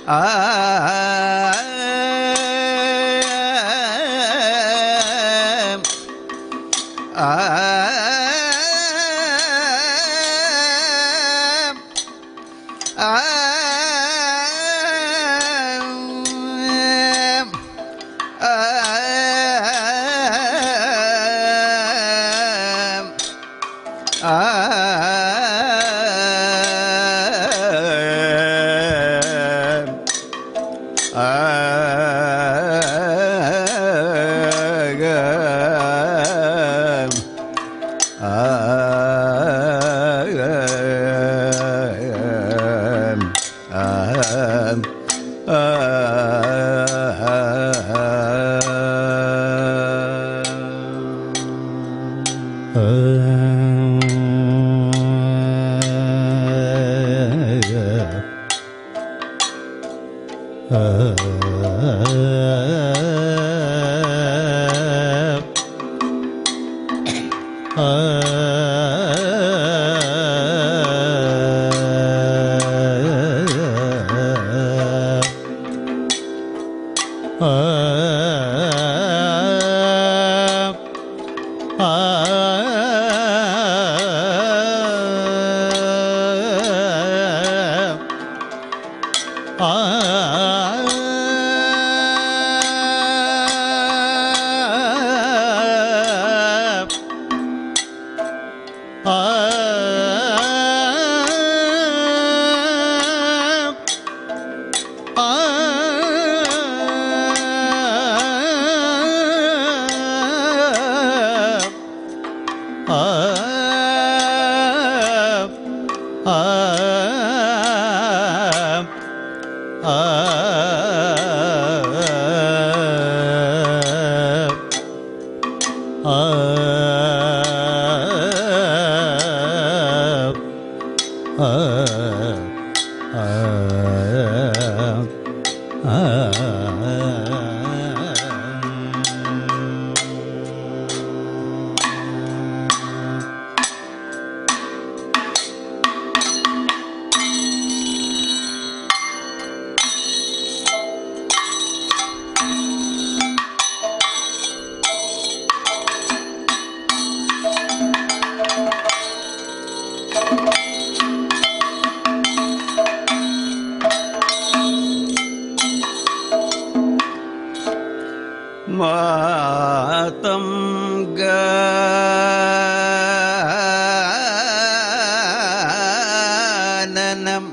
മാതംഗാനനം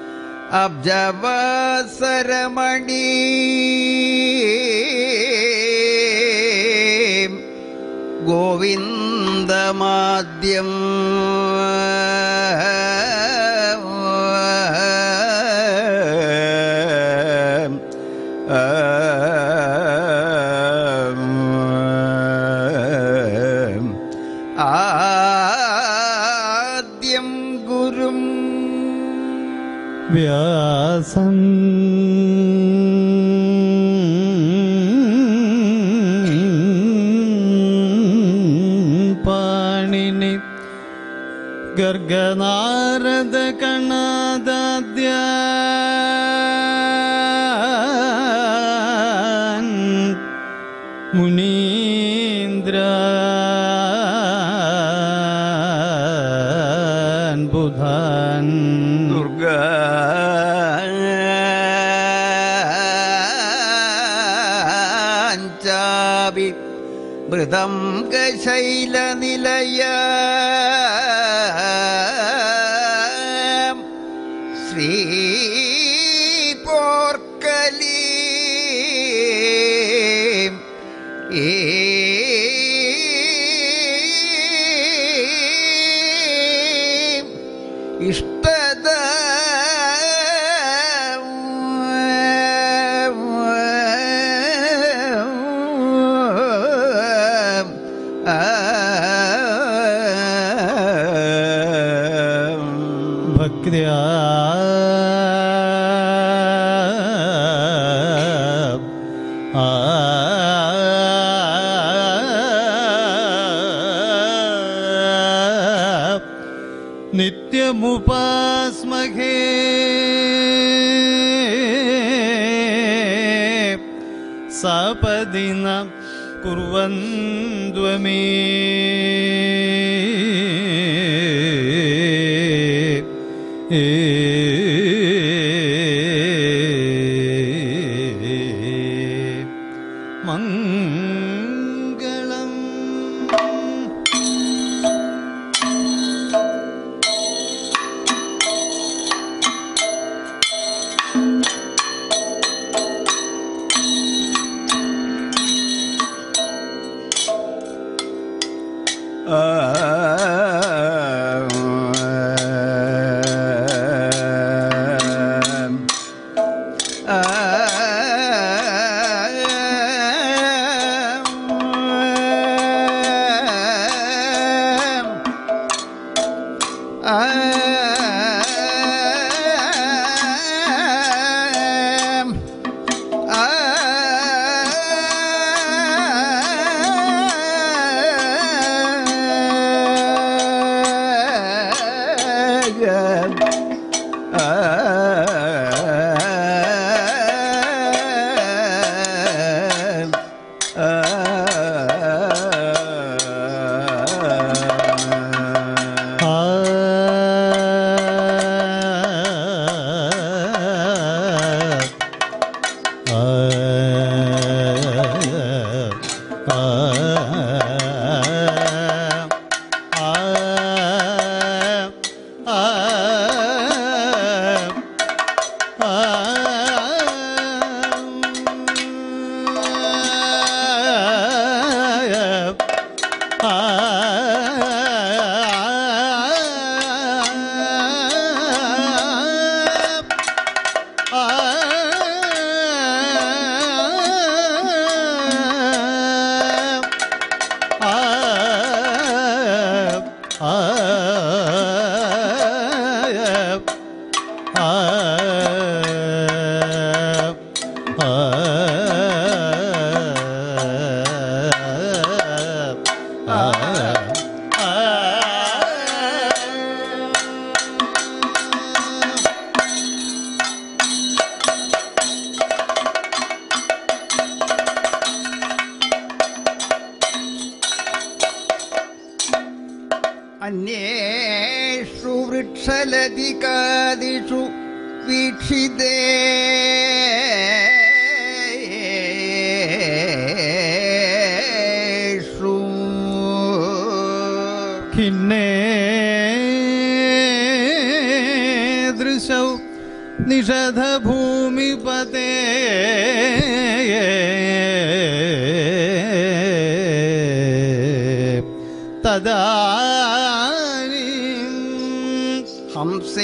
അബ്ജവസരമണി ഗോവിന്ദമാദ്യം ആദ്യം ഗുരും വ്യാസം പാണിനി ഗർഗനാരദ കണാദാദ്യ മുനീന്ദ്ര ബുധാൻ ദുർഗ ചാപി മൃതം ശൈലനിലയ ശ്രീ പോർക്കലി ഇഷ്ടത ഭക്തിയാ നിത്യമുപാസ്മഹേ സപദി ന കുർവന്ധ്വമേ മംഗളം അന്യേഷു വൃക്ഷലതികാദിഷു വീക്ഷിതേ ഖിന്നേദൃശൗ നിഷധഭൂമിപതേ തദാനീം ഹംസേ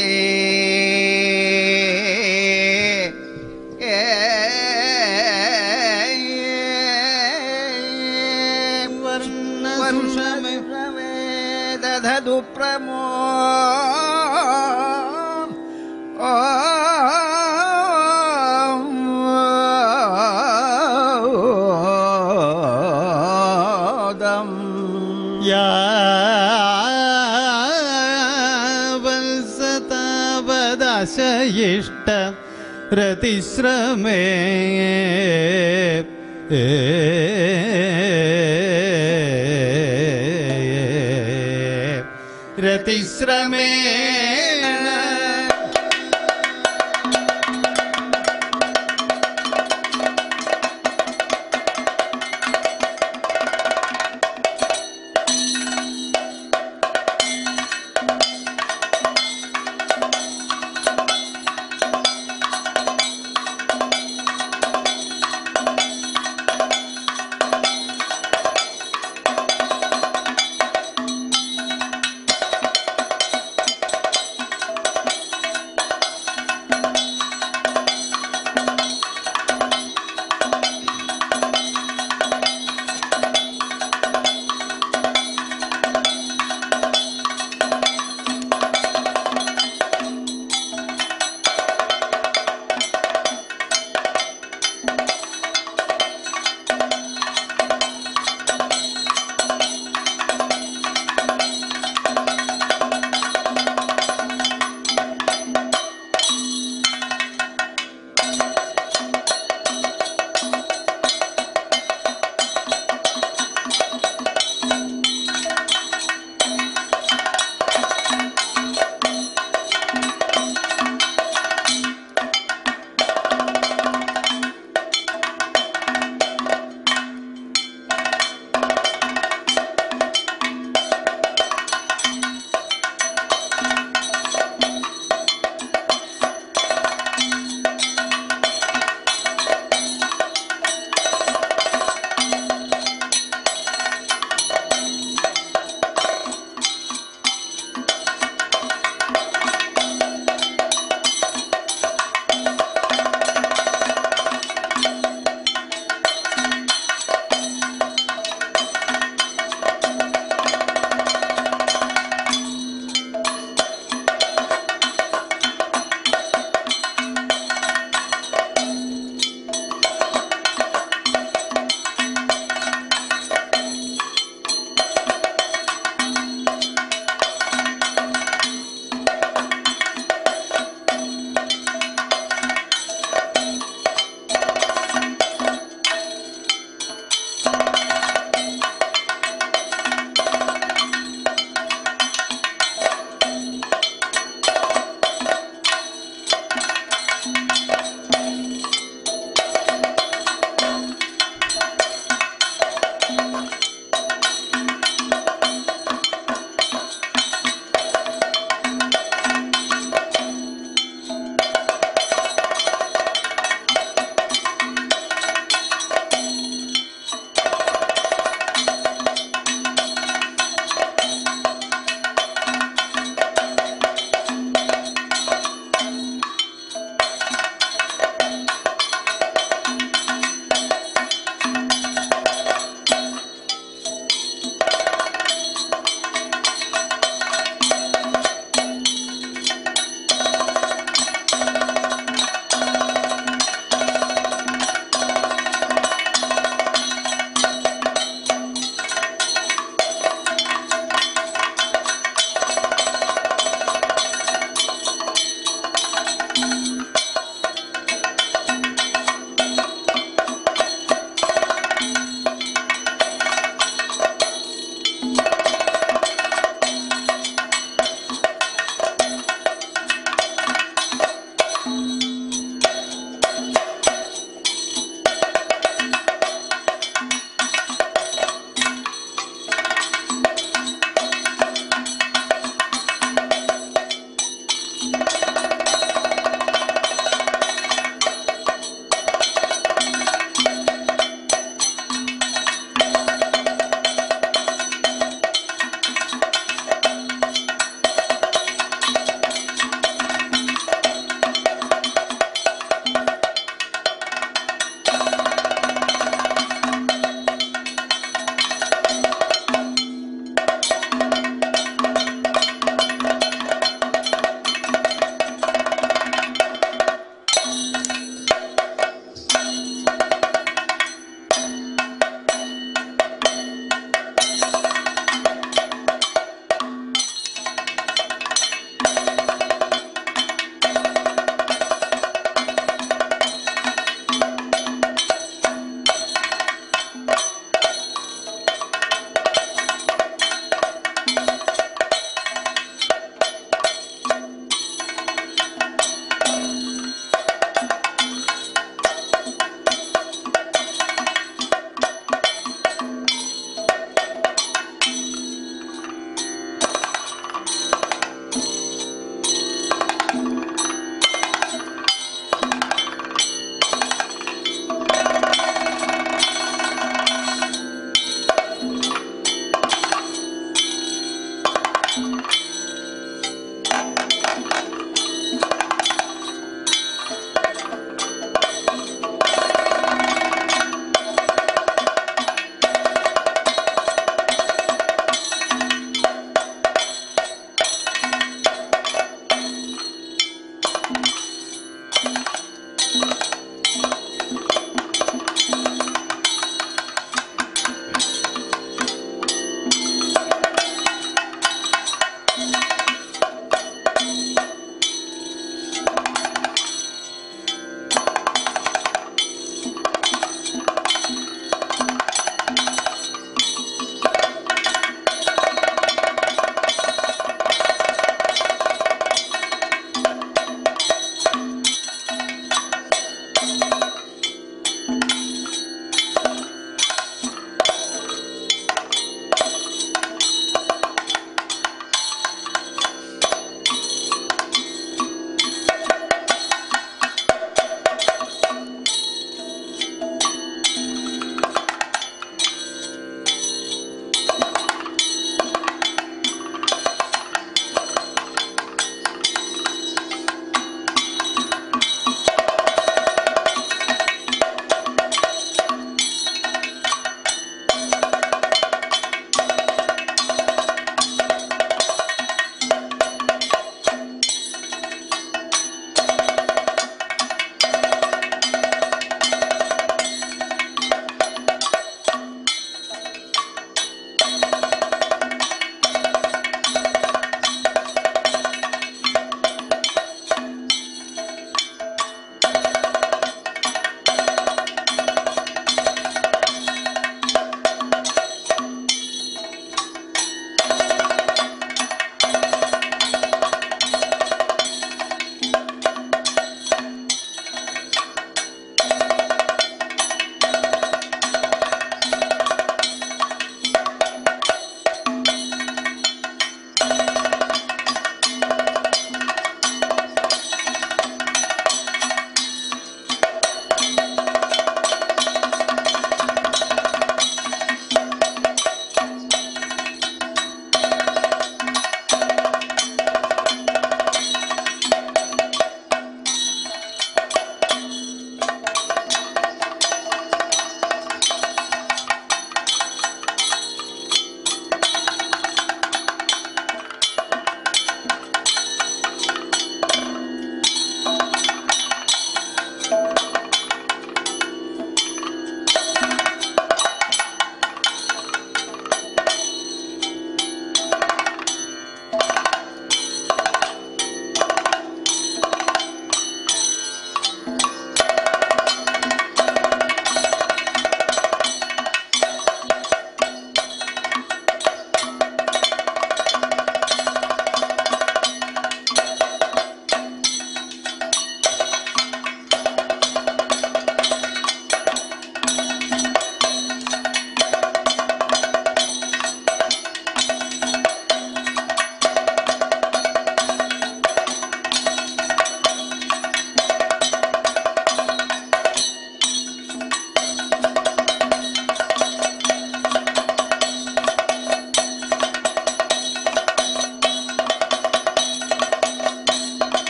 വർണ്ണസുഷമേ ദധതു പ്രമോ യാവത്സതാവദശയിഷ്ട രതിശ്രമേ രതിശ്രമേണ ആ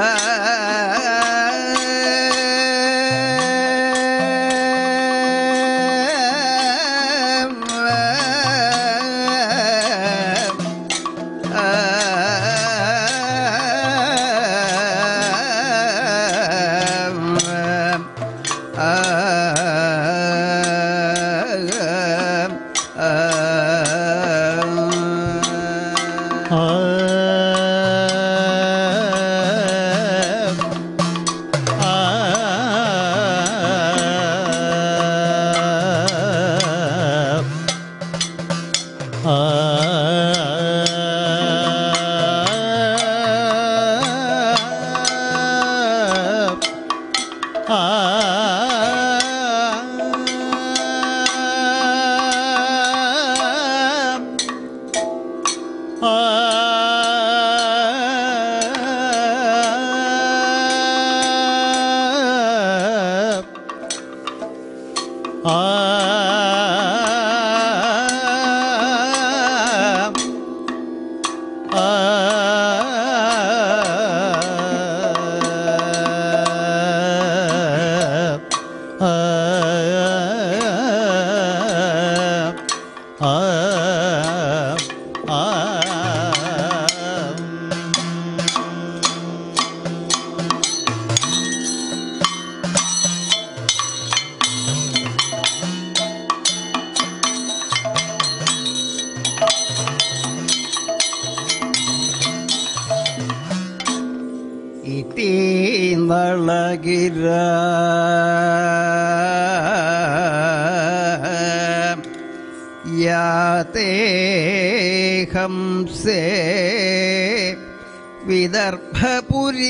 ഇതി നളകിര യാതേ ഹംസേ വിദർഭപുരീ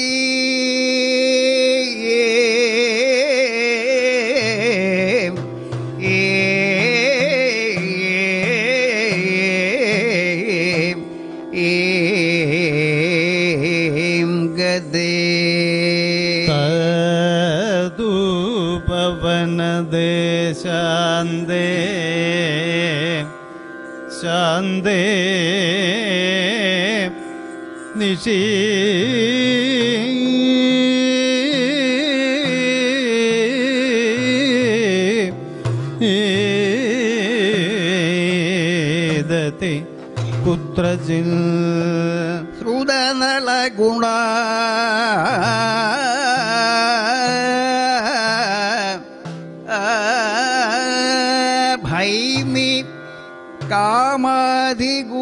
ഏം ഗദേ തദുപവനദേശാന്തേ ശാന്തേ നിശീ ഏദതി കുത്രജിൽ ശ്രുതനള ഗുണ ഭൈമി കാമാധിഗൂ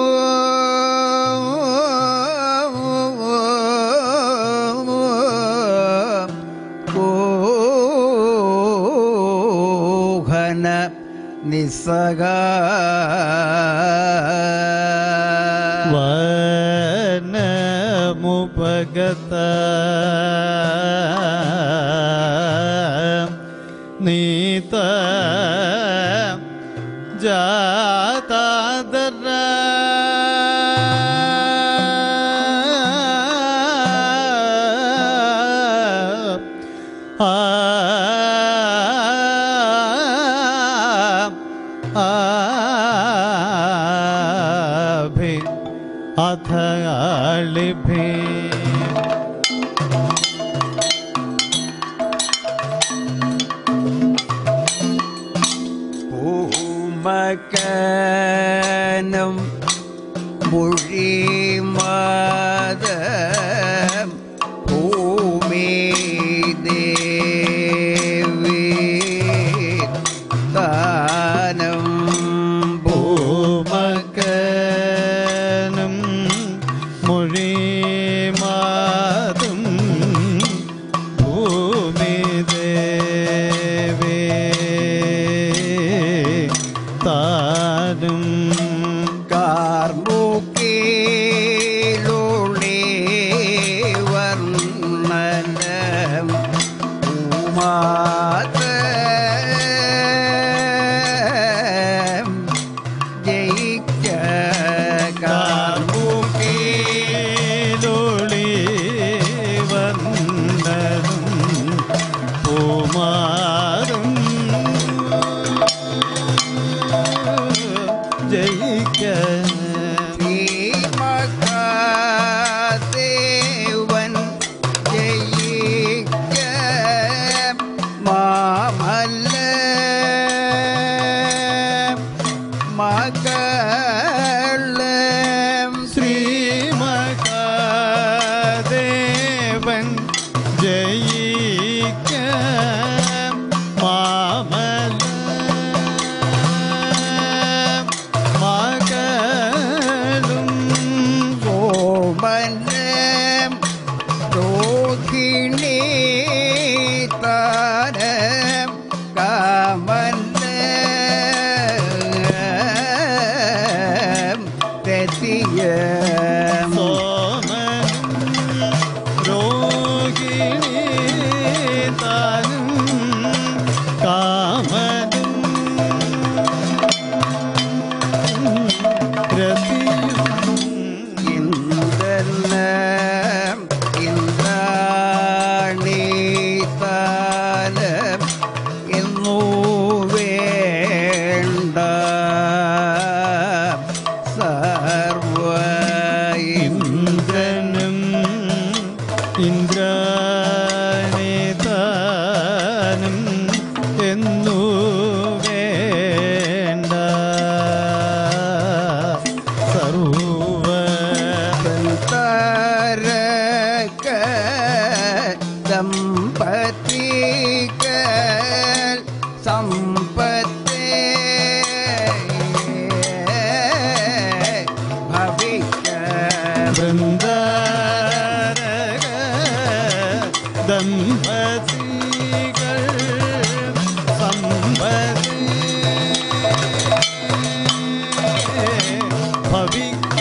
ഗോഹന നിസ്സഗ വനമുപഗത നീത ജാതാദര ആ ആഭി അഥ ആളിഭി പൂമകനം മൊഴിമാത ഭൂമി ദേവി ദാനം ഭൂമകനും മൊഴിമാതും ഭൂമി ദേവേ താനും കാർമുക്കിലുള്ളി വർണ്ണനം ഉമാത ജയിക്ക കാർമുക്കി കാർമുകിലൊളി വന്നതും പൂമാറും ജയിക്ക ശ്രീമഹാദേവൻ ഇന്ദ്രനേതാനും എന്നു വേണ്ട സർവ താരക ദമ്പതിക സമ്പത്തേ ഭവിക്ക വൃന്ദാരക ദമ്പതികൾ സമ്പതി ഭവിക്ക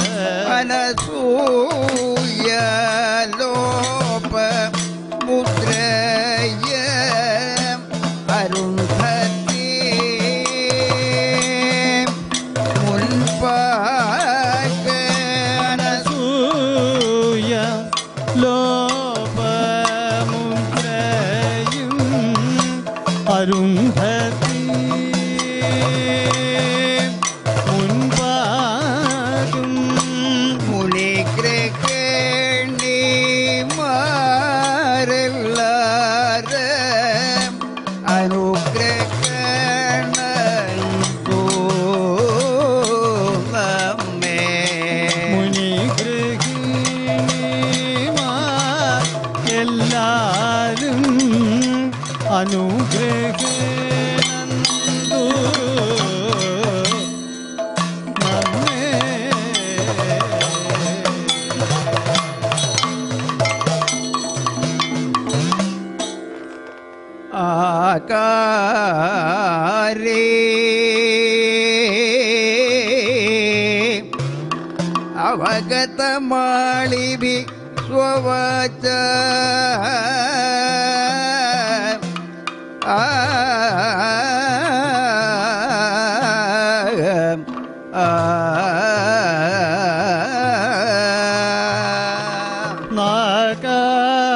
അനസൂയ ലോപ മുദ്രയ അരുന്ധതി മുൻപാക സൂയ ലോപമുദ്രയും അരുന്ധതി മുൻപാകും മുനിഗ്രഹണി മാറല്ലാര അനുഗ്രഹണു നമ്മേ മുനിഗ്രഹിണിമാർ എല്ലാരും അനുഗ്രഹനന്ദു നമ്മേ ആകാരേ അവഗതമാളിഭി സ്വവച ആ ആ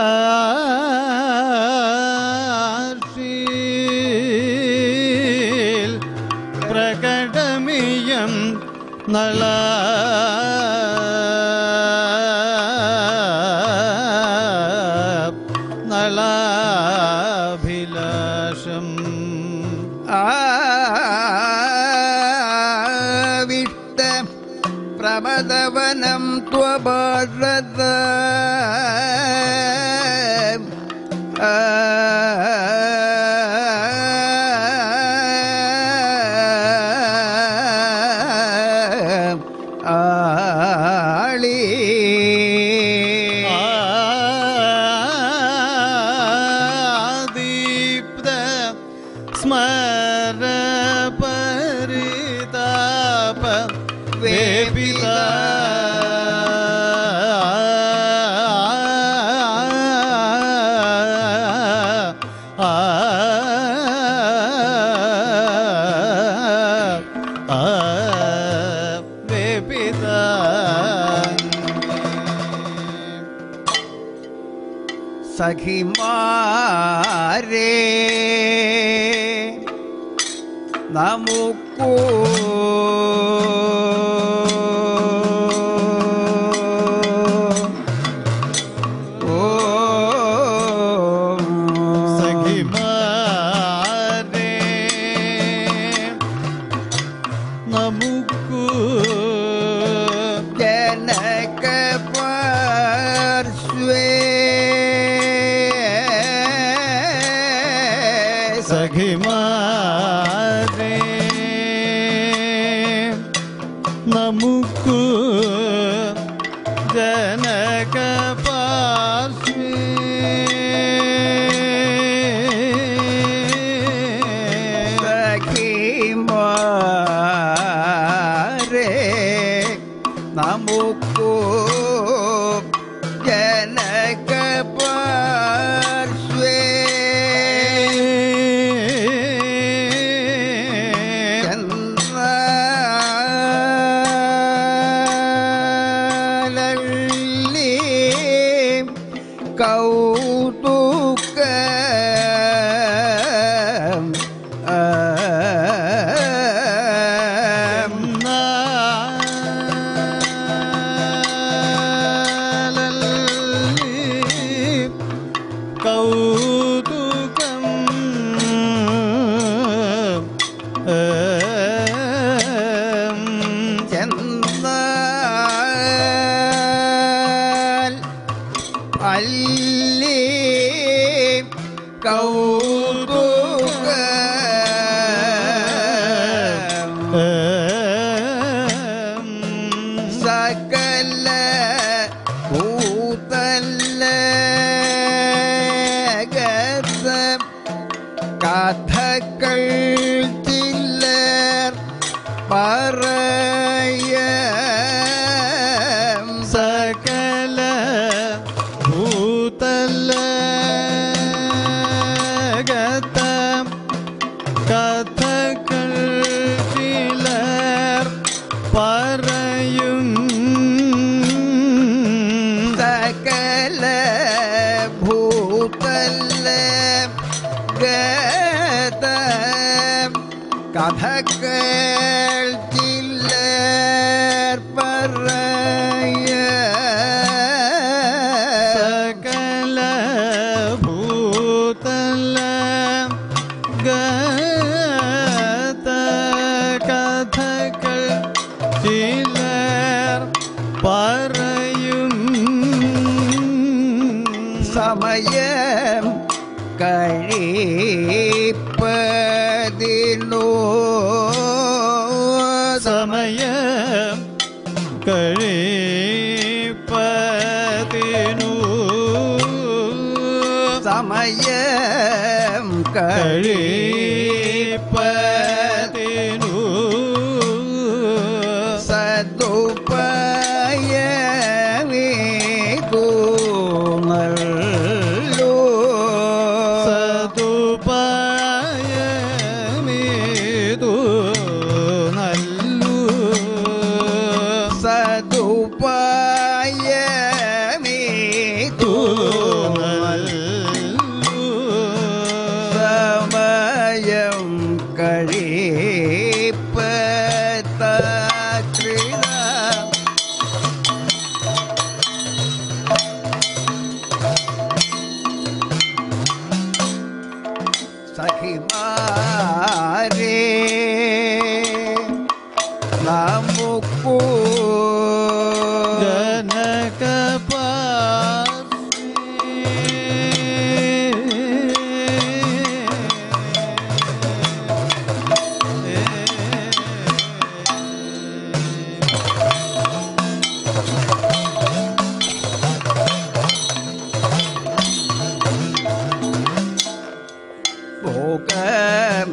നാകാശീൽ പ്രകടമിയം നള നളാഭിലാഷം ആവിഷ്ട പ്രമദവനം ത്വഭാരത ആളി ആദീപ്ത സ്മര പരിതാപ വേപിത സഖിമാരേ നമുക്കു ഓ സഖിമാരേ നമുക്കു ജനക പാർശ്വേ സഖിമാരേ നമുക്കു ജനക സഖിമാരേ നമുക്കു ജനക പാർശ്വേ ചന്ദ്രലല്ലി കൗതുക വല്ലി കൗതുക സകല ഭൂതല്ല കഥകൾ ചില്ലർ പറയ സകല ഭൂതല കഥകൾ ചിലർ പറയും സകല ഭൂതല്ല ഗത കഥകൾ ചില്ലർ പറയ സകല ഭൂതല ഗത കഥകൾ ചിലർ പറയും സമയം കഴിപ്പതിനോ സമയം കഴിപ്പതിനു സമയം കഴിപ്പതിനു കഴിപ്പതിനു സതുപയമേതൂന്നല്ലോ സതുപായമേതു നല്ലു സതുപയമേതൂന്നല്ലോ സമയം കഴിപ്പതൃത സഖിമാരേ നമുക്കു പോകാം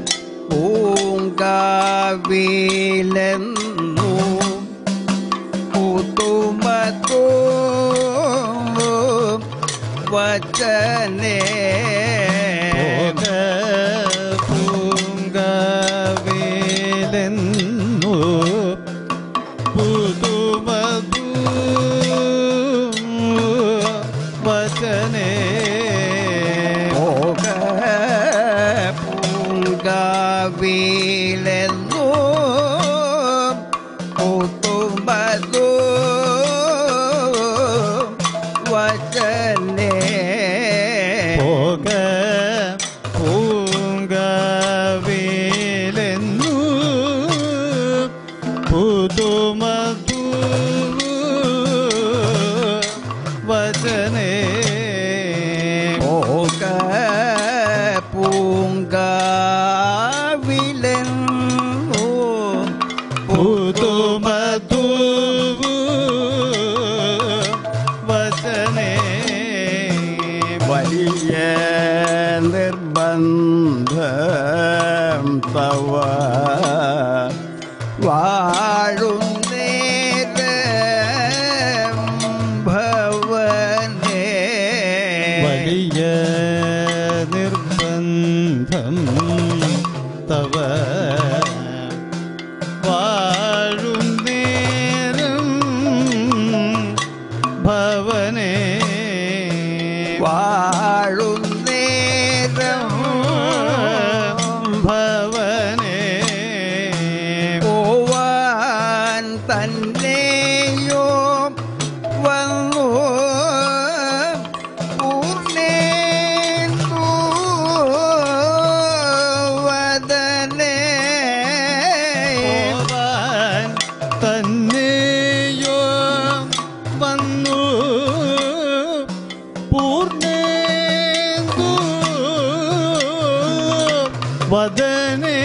പൂങ്കാവിലെന്നു പുതുമതോ വചനേ പൂങ്കവേലെന്നു പുതുമധു വചനേ പോക പൂങ്കാവിലെന്നു പുതുമതോ വചനേ പോക പൂങ്കവേലെന്നു പുതുമധു വചനേ പോക പൂങ്കാവിലെന്നു പുതുമധു വചനേ വലിയ നിർബന്ധം തവ വാഴും നേരം ഭവനേ വലിയ നിർബന്ധം തവ വാഴും നേരം ഭവനേ വാഴും നേരം ഭവനേ പോവാൻ തന്നെയോ വന്നു പൂർണ്ണേന്ദു വദനേ പോവാൻ തന്നെയോ വന്നു പൂ പൂർണ്ണേന്ദു വദനേ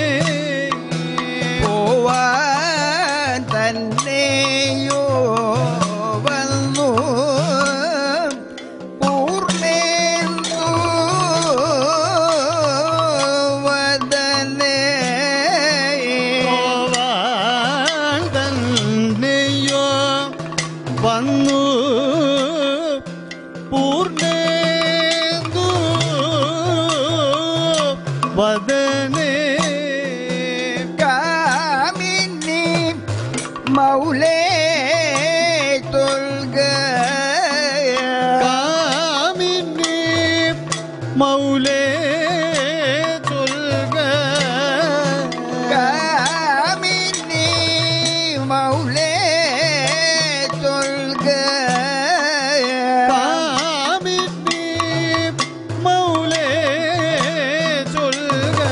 പോവാൻ തന്നെയോ വന്നു പൂർണ്ണേന്ദു വദനേ പോവാൻ തന്നെയോ വന്നു പൂർണ്ണേന്ദു വദനേ കാമിനി മൗലേ തൊൽക കാമിനി മൗലേ ചൊൽക കാമിനി മൗലേ തൊൽക കാമിനി മൗലേ ചൊൽക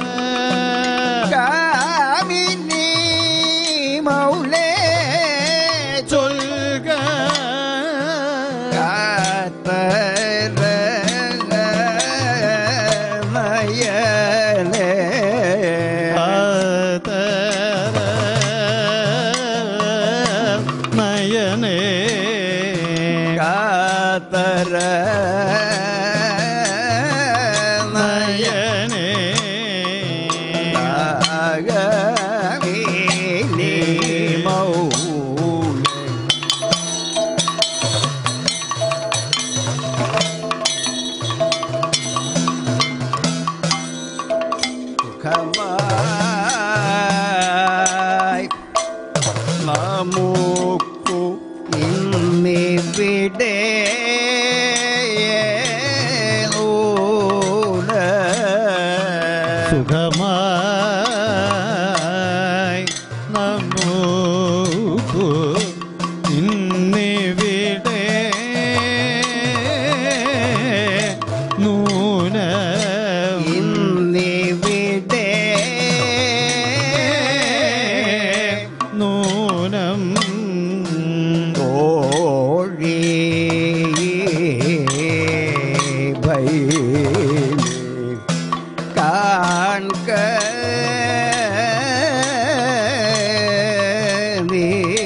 കാമിനി മൗലേ ചൊൽക കാത്തര മയലേ ആതര നയനേ കാത്തര നയനേ മയലേ മൗലേ സുഖമായി നമുക്കു ഇന്നിവിടെ ഊല സുഖമായി നമുക്കു ഇന്നിവിടെ നൂനം ഇന്നിവിടെ നൂനം തോഴി ഭൈ കാൺക നീ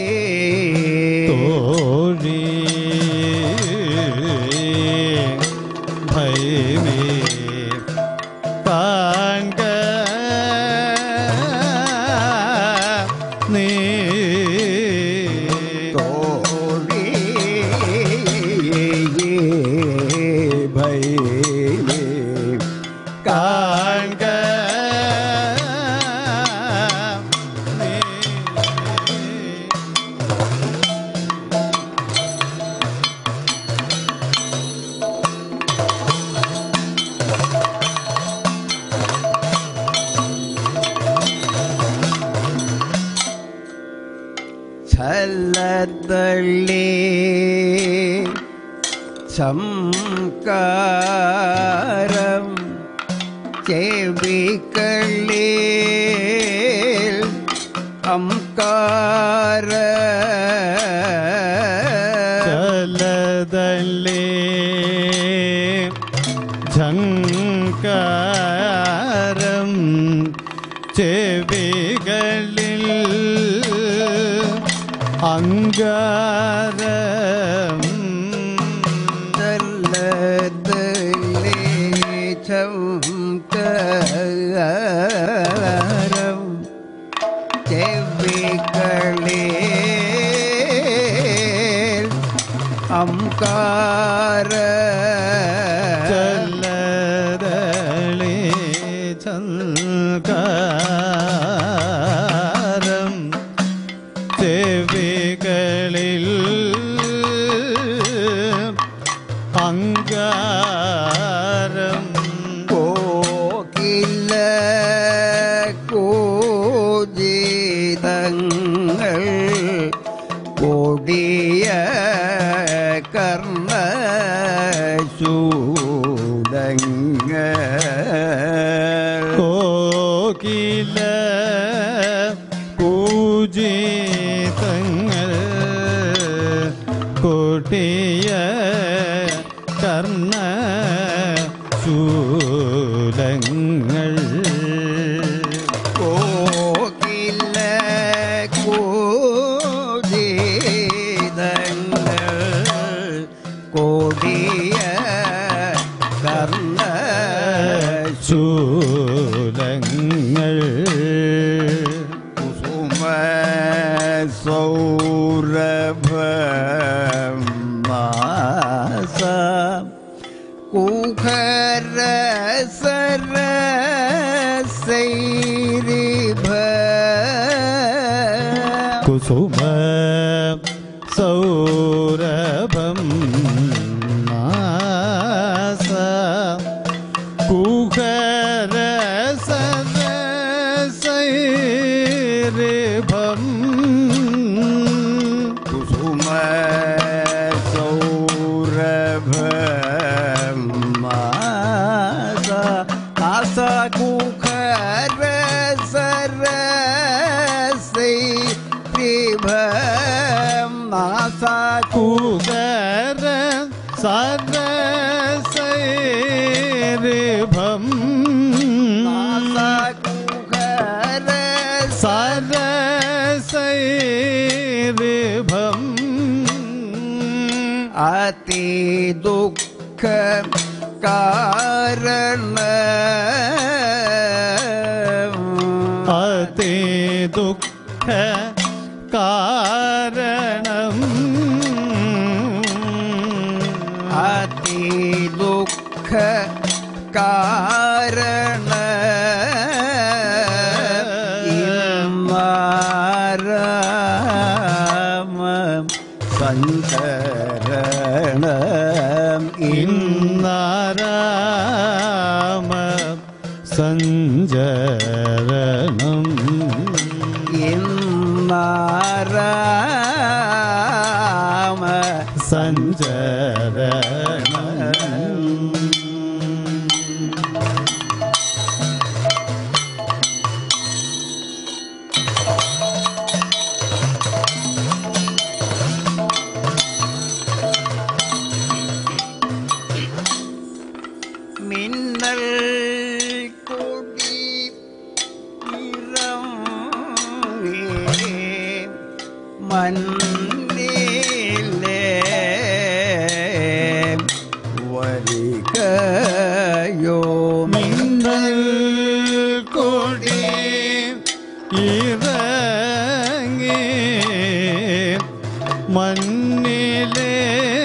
തോഴി ഭൈമേ കാൺക നീ തോഴി ഭൈ കാൺക നീ ಛಲದಳ್ಳಿ സംകാരം ചെവിക്കള്ളി അംകാര ചലതല്ലേ ഝങ്കാരം ചെവികളിൽ അങ്കാരം ചലതള്ളി സംകാരം ചെവിക്കളി അംകാര ചലതളി ചൽക്കാരം ചെവികളിൽ അങ്കാരം കോകില കൂജിതങ്ങൾ കൊടിയ കർണ വർണ്ണ ശൂലങ്ങൾ കോകില കൂജിതങ്ങൾ കോടിയ കർണ ശൂലങ്ങൾ കുസുമ സൗരഭ മാസ കുഖര സര സൈരിഭ കുസുമ സൗരഭം മാസ കുഹര സരസൈരഭം കുസുമ സൗരഭ മാസ കാസ കുഖര സര സൈരിഭ മാസ കുഹര സരസൈരഭം കുഖര സരസൈരഭം അതി ദുഃഖ കാരണ അതി ദുഃഖ കാരണം അതി ദുഃഖ കാരണ ഇമാരാമ സങ്കരണം ഇന്നാരാമ സഞ്ചരണം ഇന്നാരാമ സഞ്ചരണം മിന്നൽ കൊടി ഇറങ്ങി മണ്ണിലെ വരികയോ മിന്നൽ കൊടി ഇറങ്ങി മണ്ണിലെ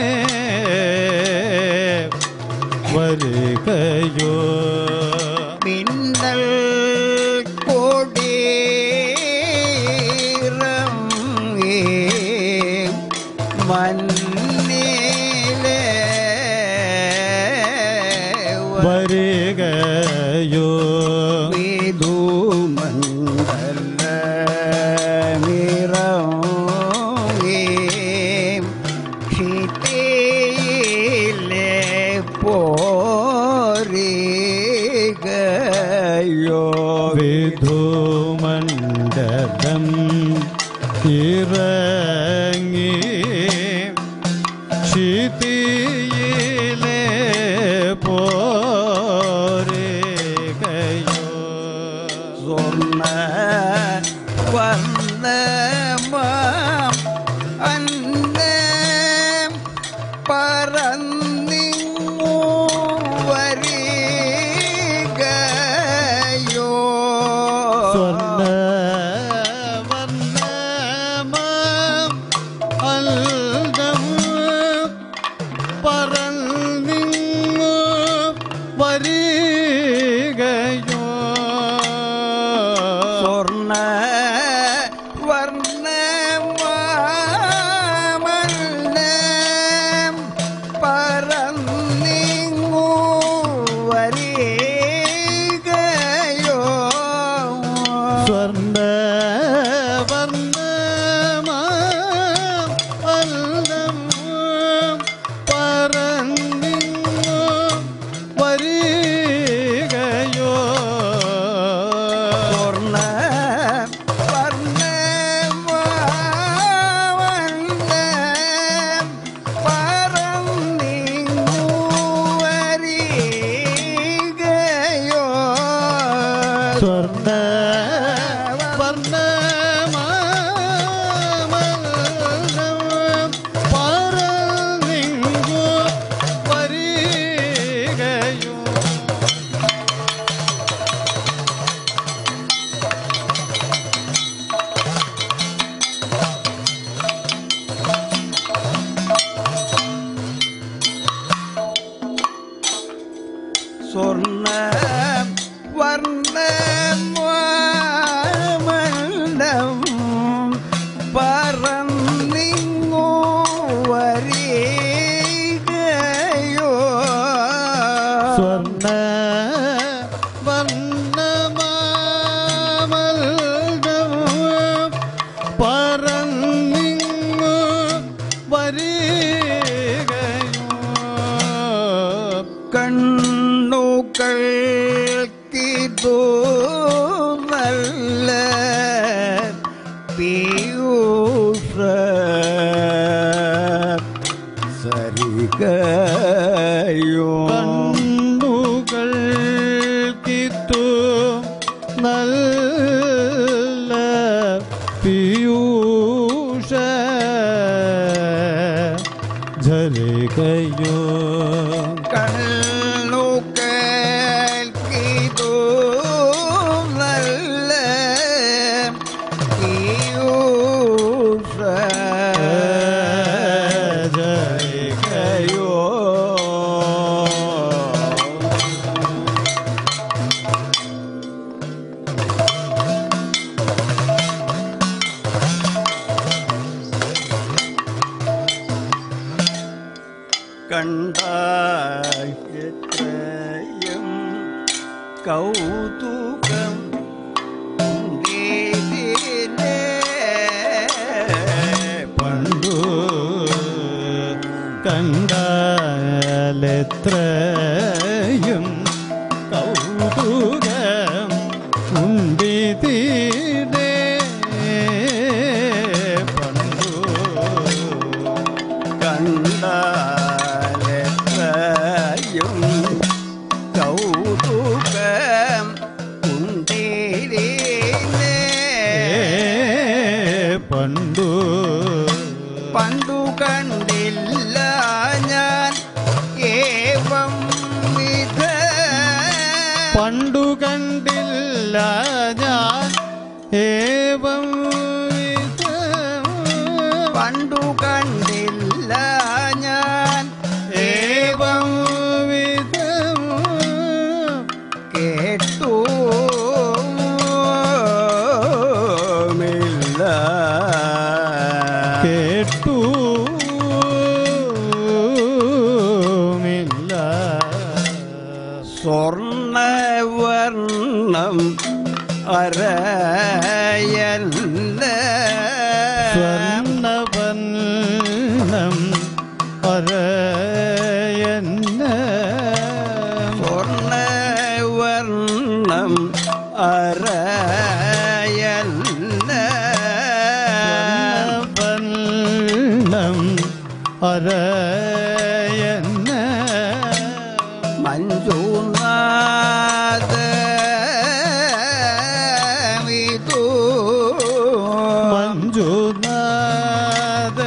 വരികയോ മിന്നൽ കൊടി ഇറങ്ങി മണ്ണിലെ വരികയോ വിധുമണ്ഡലം ഇറങ്ങി ക്ഷിതിയിലെ പോരുകയോ സ്വർണ്ണ വർണ്ണമാം അന്നം പറന്നിങ്ങു വരികയോ സ്വർണ്ണ വർണ്ണമാം അൽദം പറന്നിങ്ങു വരികയോ സ്വർണ്ണ വർണ്ണമാമന്നം പറന്നിങ്ങു വരികയോ സ്വർണ്ണ വർണ്ണമാം അൽദം പറന്നിങ്ങു വരികയോ സ്വർണ്ണ വർണ്ണമണ്ഡം പറന്നിങ്ങോ വരികയോ സ്വർണ്ണ വർണ്ണമാമൽദം പറന്നിങ്ങു വരികയോ കണ്ണുകൾക്കിതോ നല്ല പീയൂഷ സരികയോ കണ്ണുകൾക്കിത്തു നല്ല പീയൂഷ ജലികയോ കണ്ണുകൾക്കിതോ നല്ല പീയൂഷ ജലികയോ കണ്ടായത്രയും കൗതുകം ഉണ്ടേതിനെ പണ്ടു കണ്ടാലെത്രയും കൗതുകം ഉണ്ടിതീരേ പണ്ടു കണ്ടാലെത്രയും കൗതുകം ഉണ്ടേതിനെ പണ്ടു പണ്ടു കണ്ടില്ല ഞാൻ ഏവം വിധ പണ്ടു കണ്ടില്ല ഞാൻ ഏവം വിധം. പണ്ടു കണ്ടില്ല ഞാൻ ഏവം വിധം കേട്ടു കേട്ടു സ്വർണവർണം അരയല്ല സ്വർണവർണ്ണം അരയന്ന സ്വർണവർണം അരയല്ല വർണ്ണം അരയന്ന മഞ്ജുനാഥ വിദൂ മഞ്ജുനാഥ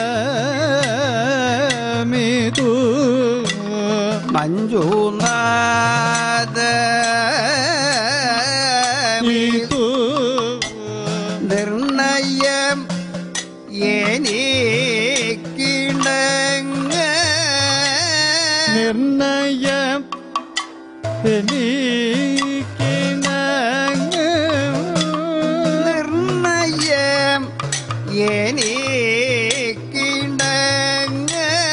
മിതു മഞ്ജുനാഥ മിതു നിർണയം എനിക്കിണങ്ങ നിർണയം എനിക്കിണങ്ങ് നിർണയം എനിക്കിണങ്ങ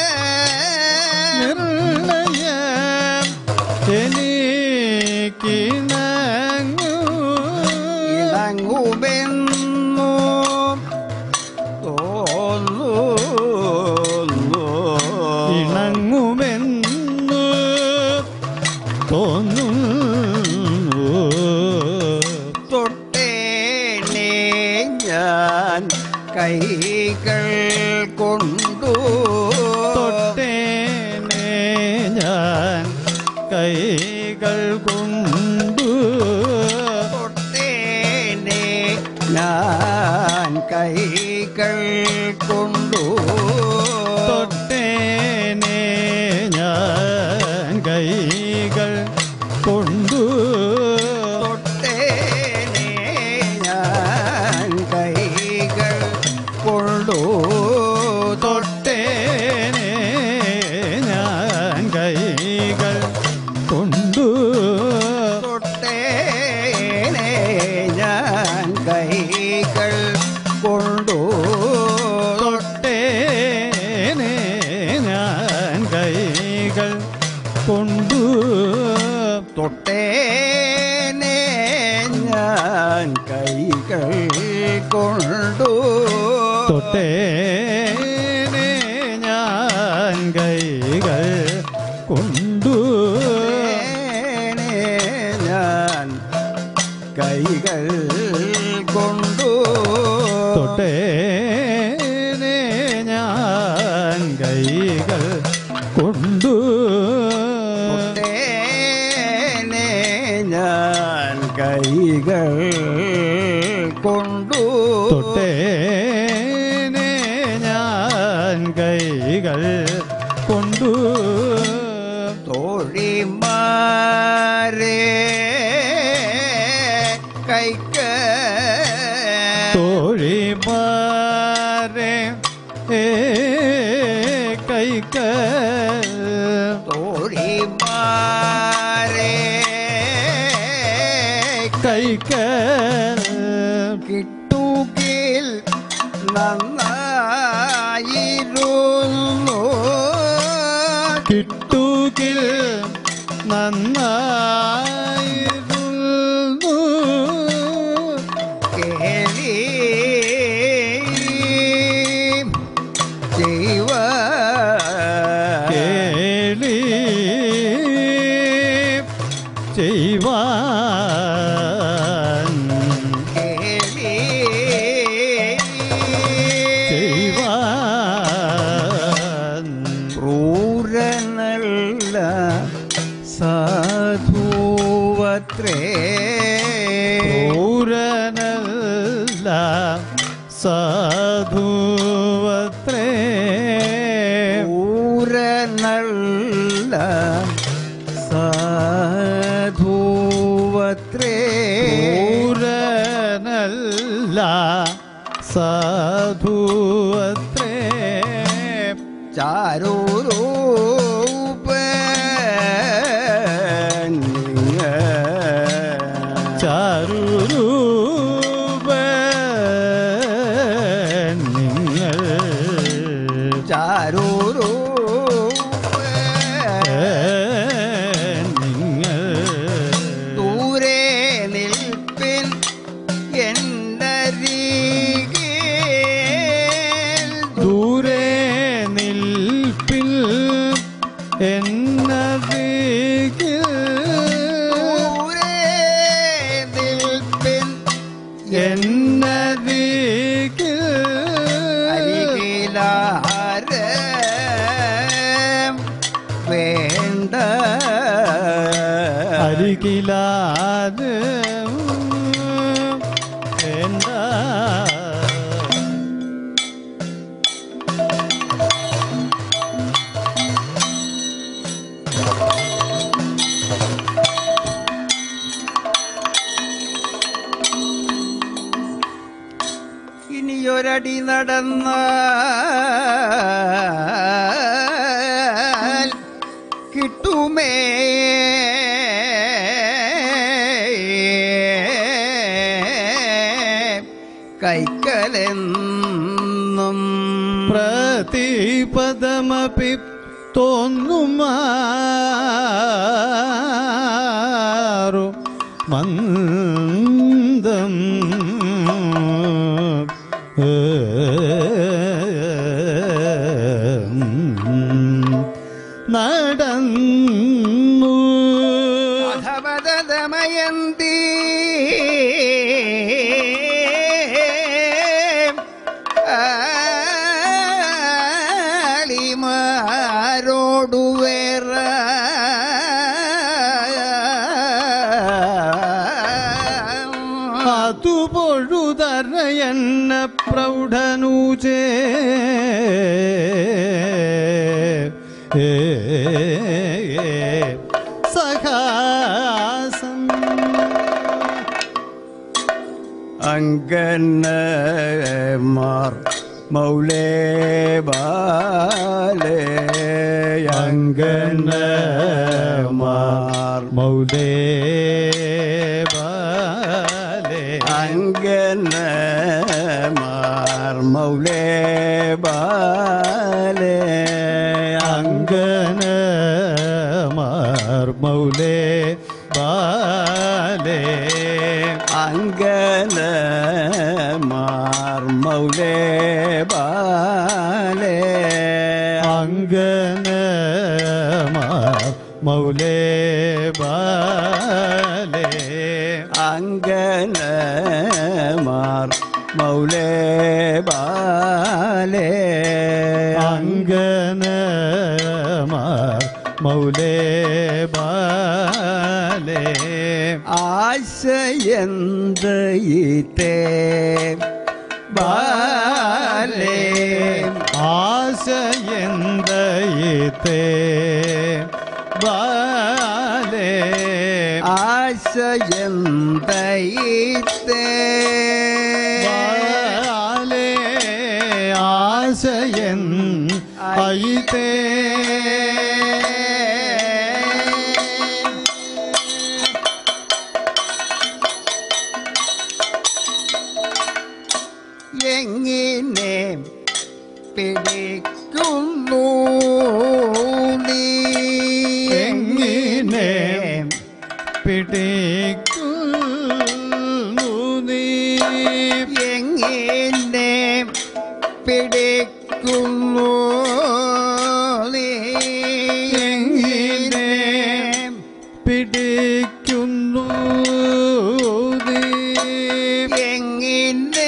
നിർണയം എനിക്കിണങ്ങു ഇണങ്ങുമെന്നു തോന്നുന്നു ഇണങ്ങുമെന്നു തോന്നുന്നു തൊട്ടേനെ ഞാൻ കൈകൾ കൊണ്ടു തൊട്ടേനെ ഞാൻ കൈകൾ കൊണ്ടു തൊട്ടേനെ ഞാൻ കൈകൾ കൊണ്ടു തൊട്ടേനെ ഞാൻ കൈകൾ കൊണ്ടു തൊട്ടേനെ ഞാൻ കൈകൾ കൊണ്ടു തൊട്ടേനെ ഞാൻ കൈകൾ കൊണ്ടു കൊണ്ടു തൊട്ടേനെ ഞാൻ കൈകൾ കൊണ്ടു തൊട്ടേനെ ഞാൻ കൈകൾ കൊണ്ടു തൊട്ടേനെ ഞാൻ കൈകൾ കൊണ്ടു തൊട്ടേനെ ഞാൻ കൈകൾ കൊണ്ടു തൊട്ടേനെ ഞാൻ കൈകൾ കൊണ്ടു തൊട്ടേനെ ഞാൻ കൈകൾ കൊണ്ടു തോഴിമാരെ കൈക്ക് തോഴിമാരെ ഏ കൈക്ക് തോഴിമാരെ കൈക്ക് കിട്ടുകിൽ നന്നായിരുന്നു കിട്ടുകിൽ നന്നായിരുന്നു കേളി ജീവ കേളി ചെയ്യുവാൻ കേളി ചെയ്യുവാൻ ക്രൂരനല്ല സാധുവത്രേ ക്രൂരനല്ല സാധുവത്രേ ക്രൂരനല്ല സാധുവത്രേ ക്രൂരനല്ല സാധുവത്രേ ചാരൂരൂപ ചാരുരൂപ നിങ്ങൾ ചാരൂരൂപ നിങ്ങൾ ദൂരെ നിൽപ്പിൻ എന്നരികിൽ ദൂരെ നിൽപ്പിൽ എന്നതിൽ ദൂരെ നിൽപ്പിൻ എന്നതിൽ അരികിലാരം വേണ്ട അരികിലാത് വേണ്ട ഇനിയൊരടി നടന്നാൽ കിട്ടുമേ കൈക്കലെന്നും പ്രതിപദമപി തോന്നുമാറു മന്ദം നടന്നു അധവദമയന്തി ആളിമാരോടു വേറ അതു പൊഴുതറയന്ന പ്രൗഢനൂചേ സഹാസം അങ്കന്മാർ മൗലേ ബാലേ അങ്കന്മാർ മൗലേ ബാലേ അങ്കന്മാർ മൗലേ ബാലേ അങ്കനമാർ മൗലേ ബാലേ അങ്കനമാർ മൗലേ ബാലേ അങ്കനമാർ മൗലേ ബാലേ അങ്കനമാർ മൗലേ ബാലേ അങ്കനമാർ മൗലേ ബാലേ ആശയന്തയിത്തേ ബാലേ ആശയെന്തയിത്തേ ബാലേ ആശയന്തയിത്തേ ബാലേ ആശയൻ അയിത്തേ എങ്ങനെ പിടിക്കുന്നു നീ എങ്ങനെ പിടിക്കുന്നു നീ എങ്ങനെ പിടിക്കുന്നു നീ എങ്ങനെ പിടിക്കുന്നു നീ എങ്ങനെ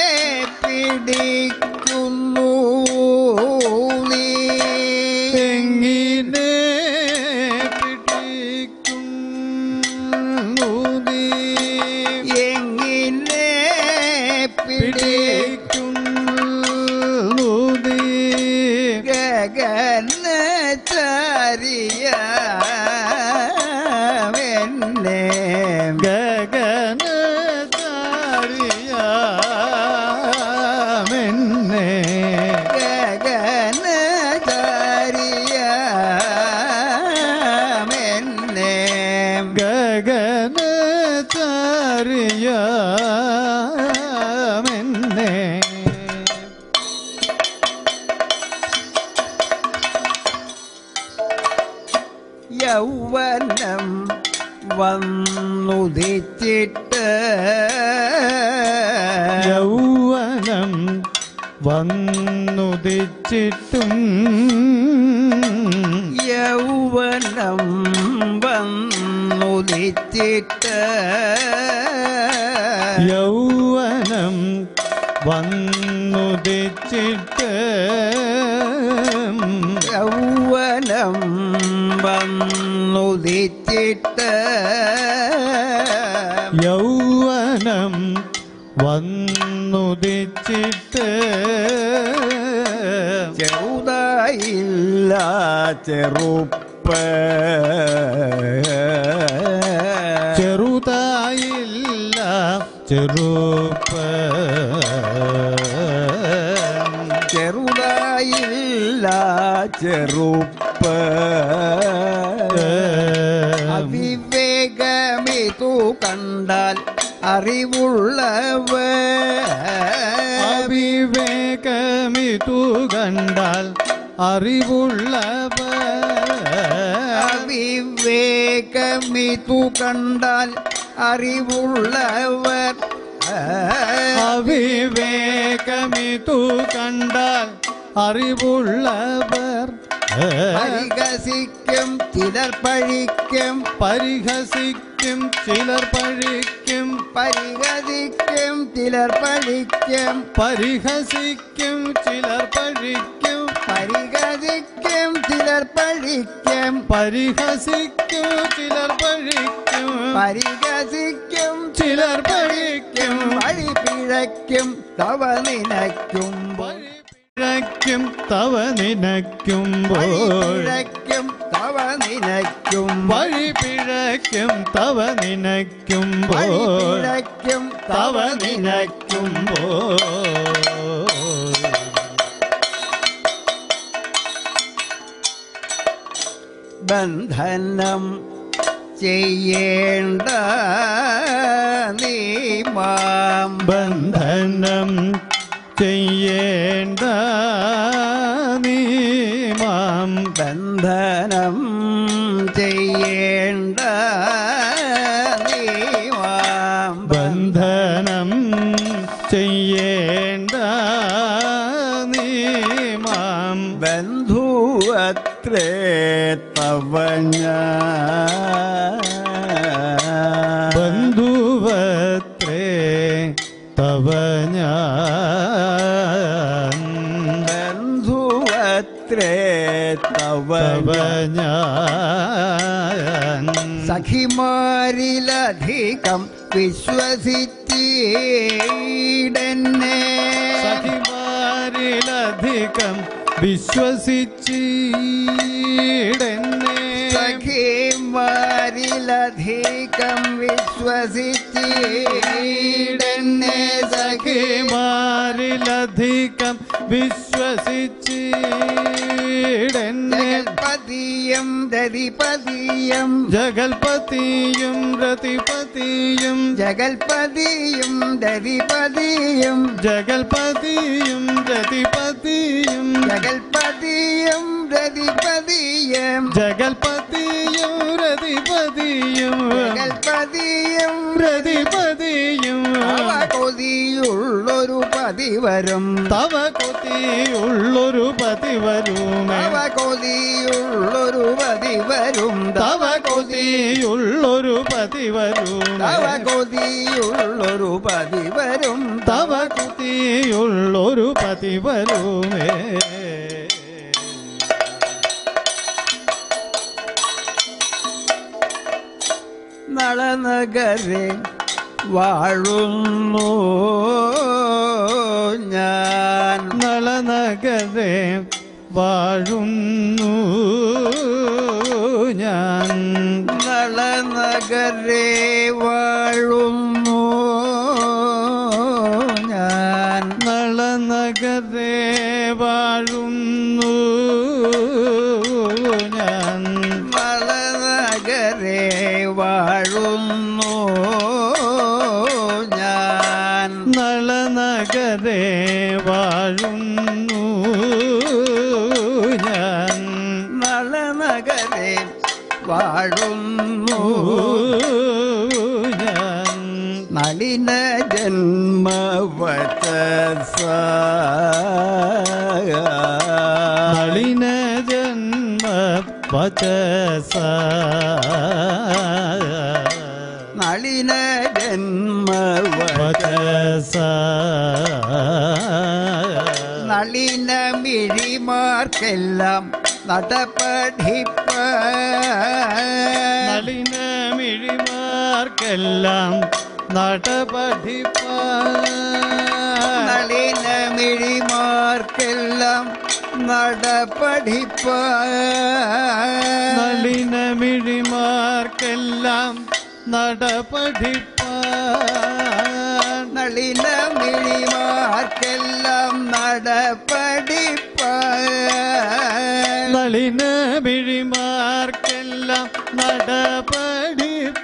പിടിക്കുന്നു നീ എങ്ങനെ പിടിക്കുന്നു നീ എങ്ങനെ പിടിക്കുന്നു പിടിക്കുന്നു നീ ഗഗനചാരിയവെന്നെ ഗഗനചാരിയാമെന്നെ ഗഗനചാരിയമെന്നെ ഗഗനചാരിയാമെന്നെ യൗവനം വന്നുദിച്ചിട്ട് യൗവനം വന്നുദിച്ചിട്ടും യൗവനം വന്നുദിച്ചിട്ട് യൗവനം വന്നുദിച്ചിട്ട് യൗവനം വന്നുദിച്ചിട്ട് യൗവനം വന്നുദിച്ചിട്ട് ചെറുതായില്ല ചെറുപ്പ ചെറുതായില്ല ചെറുപ്പ ചെറുതായില്ല ചെറുപ്പ അവിവേകമിതു കണ്ടാൽ അറിവുള്ളവ അവിവേകമിതു കണ്ടാൽ അറിവുള്ളവർ അവിവേകമിതു കണ്ടാൽ അറിവുള്ളവർ അവിവേകമിതു കണ്ടാൽ അറിവുള്ളവർ പരിഹസിക്കും ചിലർ പഴിക്കും പരിഹസിക്കും ചിലർ പഴിക്കും പരിഹസിക്കും ചിലർ പഴിക്കും പരിഹസിക്കും ചിലർ പഴിക്കും പരിഹസിക്കും ചിലർ പഴിക്കും പരിഹസിക്കും ചിലർ പഴിക്കും പരിഹസിക്കും ചിലർ പഴിക്കും വഴി പിഴയ്ക്കും തവ നിനയ്ക്കും വഴി പിഴയ്ക്കും തവ നിനയ്ക്കുമ്പോൾ പിഴയ്ക്കും തവ നിനയ്ക്കും വഴി പിഴയ്ക്കും തവ നിനയ്ക്കുമ്പോൾ പിഴയ്ക്കും തവ നിനയ്ക്കുമ്പോൾ ബന്ധനം ചെയ്യേണ്ട നീ മാം ബന്ധനം ചെയ്യേണ്ട നീ മാം ബന്ധനം ചെയ്യേണ്ട നീമാം ബന്ധനം ചെയ്യേണ്ട നീ മാം ബന്ധുവത്രേ തവ ബന്ധുവത്രേ തവ ഞാൻ ബന്ധുവത്രേ തവ തവ ഞാൻ സഖിമാരിലധികം വിശ്വസിച്ചീടന്നെ സഖിമാരിലധികം വിശ്വസിച്ചീടെന്നെ സഖിമാരിലധികം വിശ്വസിച്ചീടന്നെ സഖി സഖിമാരിലധികം വിശ്വസിച്ചീടെന്നെ ജഗൽപതിയം ദരിപതിയം ജഗൽപതിയും രതിപതിയും ജഗൽപതിയും ദരിപതിയും ജഗൽപതിയും രതിപതിയും ജഗൽപതിയും ദരിപതിയം ജഗൽപതിയും രതിപതിയും ജഗൽപതിയും രതിപതിയും അവ കൊതിയുള്ളൊരു പതിവരും തവ കൊതിയുള്ളൊരു പതിവരുമേ അവ കൊതിയുള്ളൊരു പതിവരും തവ കൊതിയുള്ളൊരു പതിവരുമേ അവ കൊതിയുള്ളൊരു പതിവരും തവ കൊതിയുള്ളൊരു പതിവരുമേ നളനഗരെ വാഴുന്നു ഞാൻ നളനഗരെ വാഴുന്നു ഞാൻ നളനഗരെ വാഴുന്നു ഞാൻ നളനഗരെ വാഴുന്നു ഞാൻ നളനഗരെ വാഴുന്നു ഞാൻ നളനഗരെ വാഴുന്നു ഞാൻ നളനഗരെ വാഴുന്നു ഞാൻ നളിന ജന്മവചസ നളിന ജന്മ വചസ നളിന ജന്മവച വചസ നളിന മിഴിമാർക്കെല്ലാം നടപഠിപ്പ നളിന മിഴിമാർക്കെല്ലാം നടപഠിപ്പ നളിന മിഴിമാർക്കെല്ലാം നടപഠിപ്പ നളിന മിഴിമാർക്കെല്ലാം നടപഠിപ്പ നളിന മിഴിമാർക്കെല്ലാം നടപടിപ്പ നളിന മിഴിമാർക്കെല്ലാം നടപടിപ്പ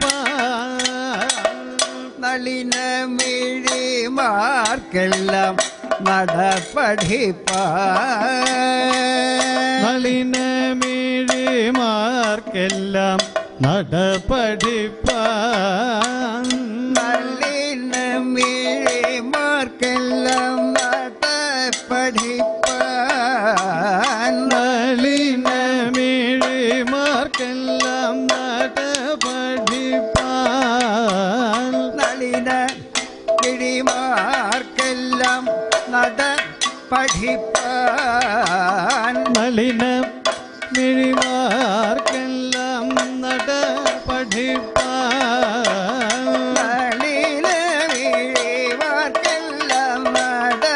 നളിന മിഴിമാർക്കെല്ലാം നടപടിപ്പ നളിന മിഴിമാർക്കെല്ലാം നടപടിപ്പ നളിന മിഴിമാർക്കെല്ലാം നടപടിപ്പ നളിന മിഴിമാർക്കെല്ലാം നടപടിപ്പ നളിന കിഴിമാർക്കെല്ലാം നട പഠിപ്പാൻ നളിന മിഴിമാർക്കെല്ലാം നടപടിപ്പ നളിന കിഴിമാർക്കെല്ലാം നട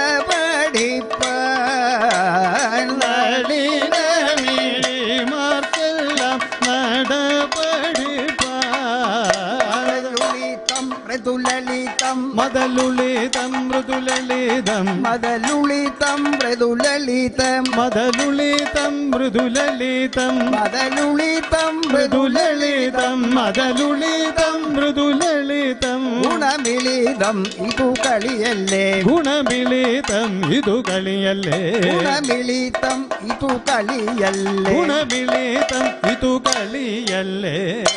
പഠിപ്പാൻ നളിന മിഴിമാർക്കെല്ലാം നടപടിപ്പ മൃദുലളിതം മൃദുലളിതം മദലുളിതം മൃദുലളിതം മദലുളിതം മൃദുലളിതം മദലുളിതം മൃദുലളിതം മദലുളിതം മൃദുലളിതം മൃദുലളിതം മദലുളിതം മൃദുലളിതം ഗുണമിളിതം ഗുണമിളിതം ഇതു കളിയല്ലേ ഗുണമിളിതം ഇതു കളിയല്ലേ ഗുണമിളിതം ഇതു കളിയല്ലേ ഗുണമിളിതം ഇതു കളിയല്ലേ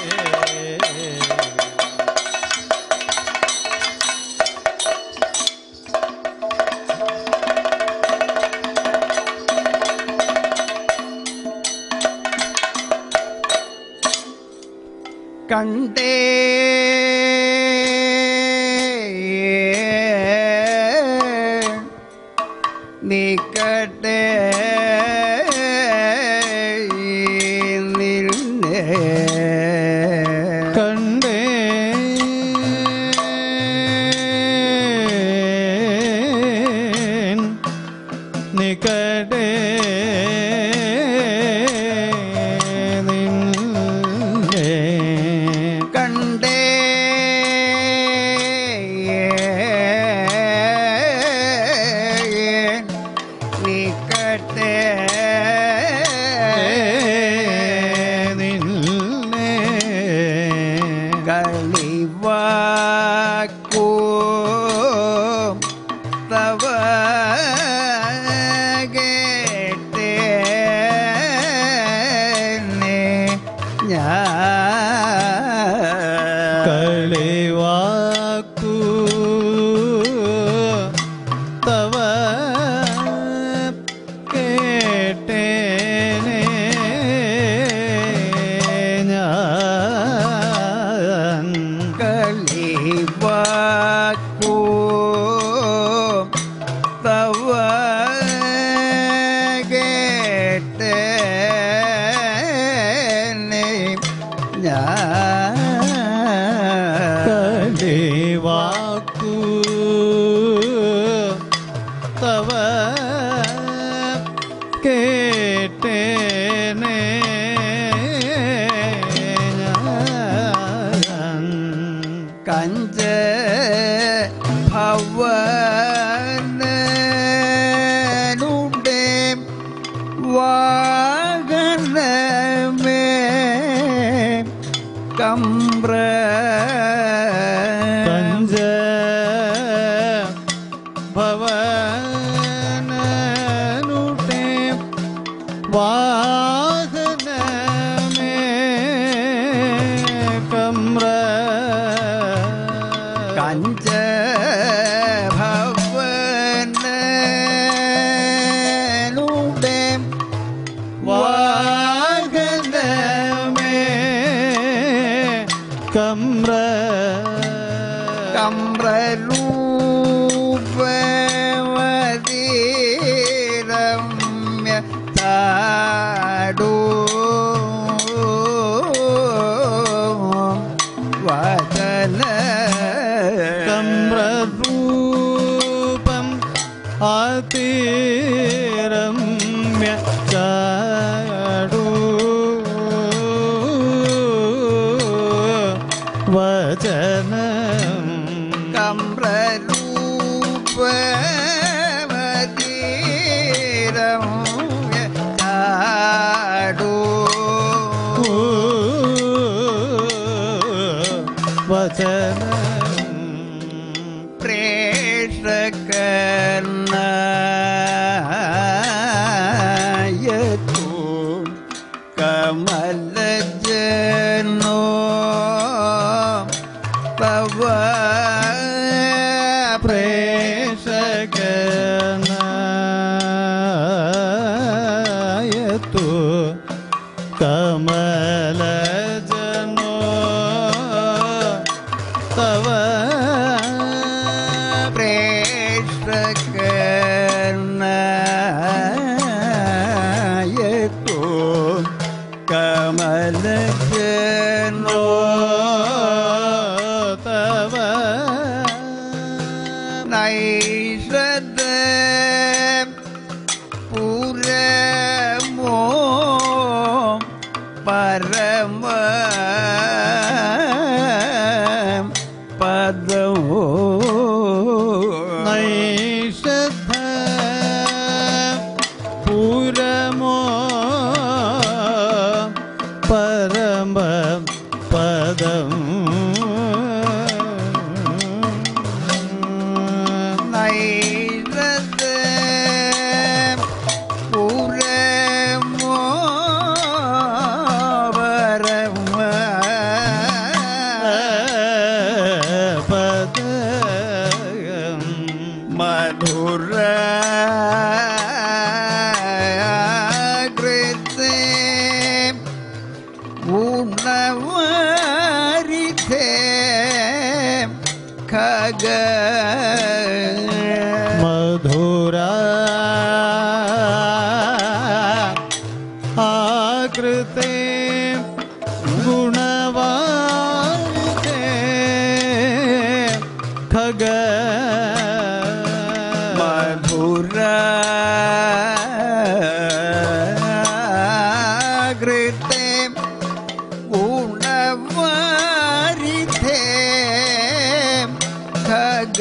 കണ്ടേ നീക്കട്ടെ നിന്നെ കണ്ടേ നികടേ നിന്നെ കണ്ടേ നീക്കട്ടെ നിന്നെ കളിവാക്കൂ തവ കേട്ടേ ഞാൻ കളിവാക്കൂ തവ കേട്ടേനെ ഞാൻ കളിവാക്കൂ തവ കേട്ടേ ഞാൻ കളിവാക്കൂ തവ കേട്ടേനെ ഞാൻ കഞ്ച ഭവനുടെ വാഗനമേ കമ്പ്ര കഞ്ച ഭവനുടെ വാഹനമേ കമ്ര കഞ്ച ഭവനുടെ വാഹനമേ കമ്ര കമ്രൂപവതീരമ്യ താടൂ വചന കമ്രൂപം അതിരമ്യ ചാടൂ വചനം കമ്രൂപവതീരമ്യ താടൂ വചനം പ്രേഷകർണയത്തു കമലജനോ തവ പ്രേഷകനായത്തു കമലജനോ തവ പ്രേഷകർണയത്തു കമലജനോ തവ നൈഷത പുരമോ പരമ പദമോ നൈഷധ പൂരമോ പരമ പദം खग मधुरा आकृते गुणवारिते खग मधुर कृते गुणवारिथे खग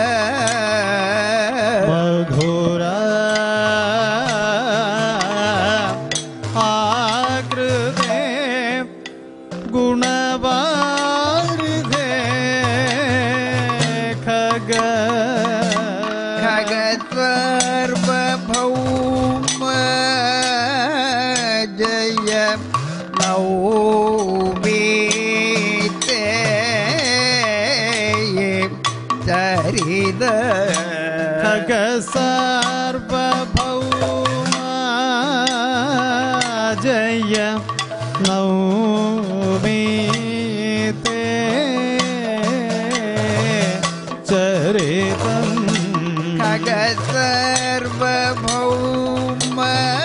मधुरा आकृते गुणवारिते खग खग सर्वभौम जय नौमीते चरिद खग सार्वभौमा जय नौमी ते चरितम् खग सर्वभौम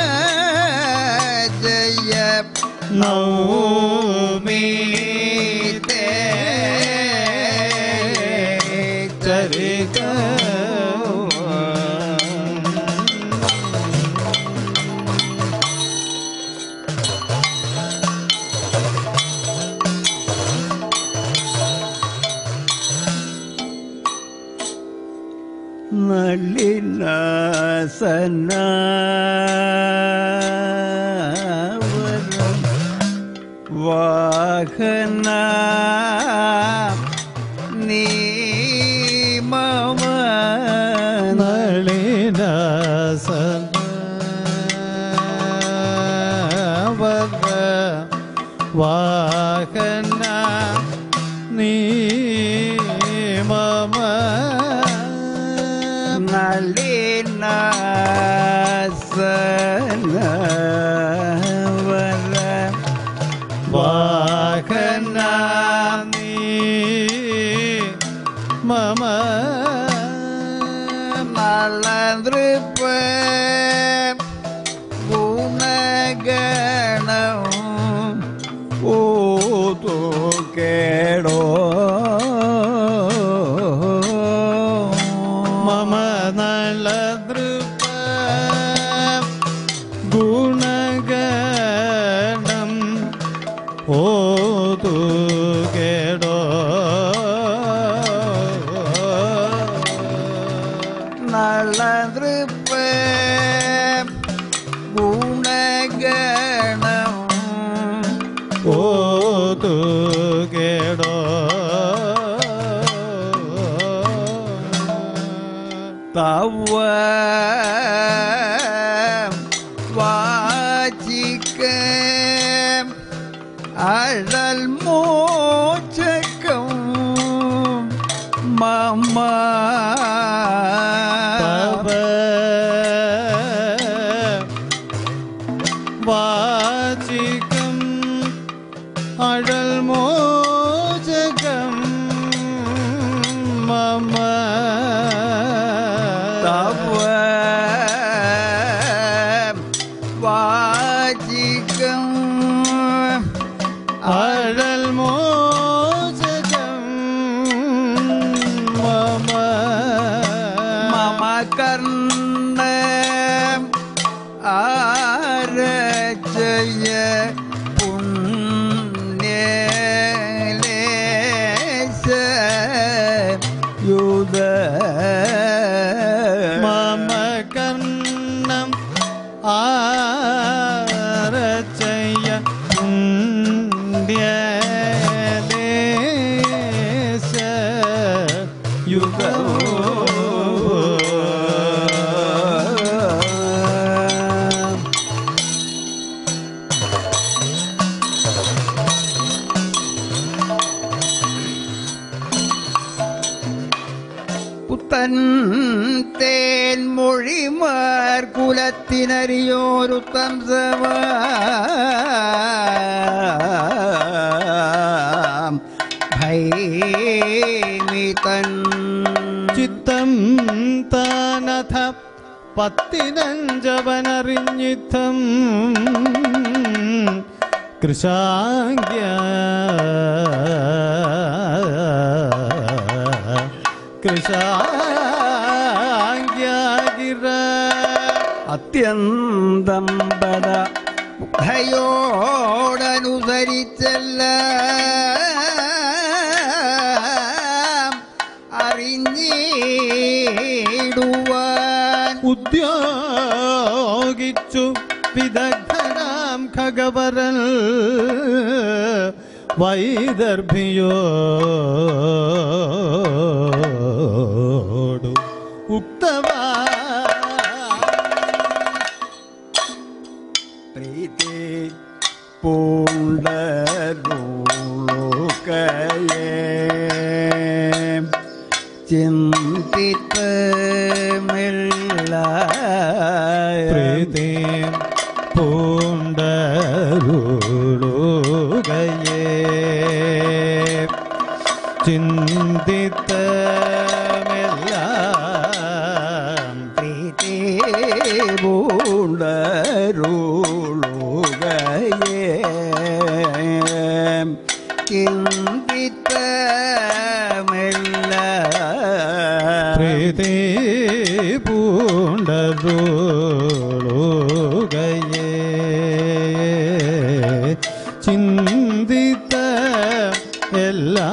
जय नौमी ते चरितम् നളിനാസനാവരം വാഹന നീ മമ നളിനാസവര വാഹന നീ മമ നളിനാസനവര വാഹന നീ മമ നളനൃപ ഗുണഗണം ഓതു കേടോ മമ നളദൃപ ഗുണഗണം ഓതു കേടോ നളനൃപ ഗുണഗണം ഓതു കേടോ തവ വാചിക അഴൽ മോചകം മമ തവ വാചികം അഴൽ മോചകം മമ തവ വാചികം അഴൽ മോചകം മമ മമ കർണ ആരജയ പുണ്യലേശ യുദ മമ കർണം ആരചയ പുണ്യലേശ യുഗോ പുത്തൻ തേൻ മൊഴിമാർ കുലത്തിനറിയോരുത്തം സവ ഭൈമിത തൻ ചിത്തം താനഥ പത്തിനഞ്ചവനറിഞ്ഞിത്തം കൃശാങ്ക്യ കൃശാങ്ക്യാഗിര അത്യന്തം പദ ഭയോടനുസരിച്ചല്ല അറിഞ്ഞിടുവാൻ ഉദ്യോഗിച്ചു വിദഗ്ധനാം ഖഗവരൻ വൈദർഭിയോടു ഉക്തവാ പ്രീതി പൂണ്ടരുളുകയേ ചിന്തിത്തമില്ല പ്രീതി പൂണ്ടരുളുകയേ ചിന്തിത്തമെല്ലാം പ്രീതി പൂണ്ടരുളുകയേ ചിന്തിത്തമില്ല പ്രീതി പൂണ്ടരുളുകയേ ചിന്തിത്ത എല്ലാ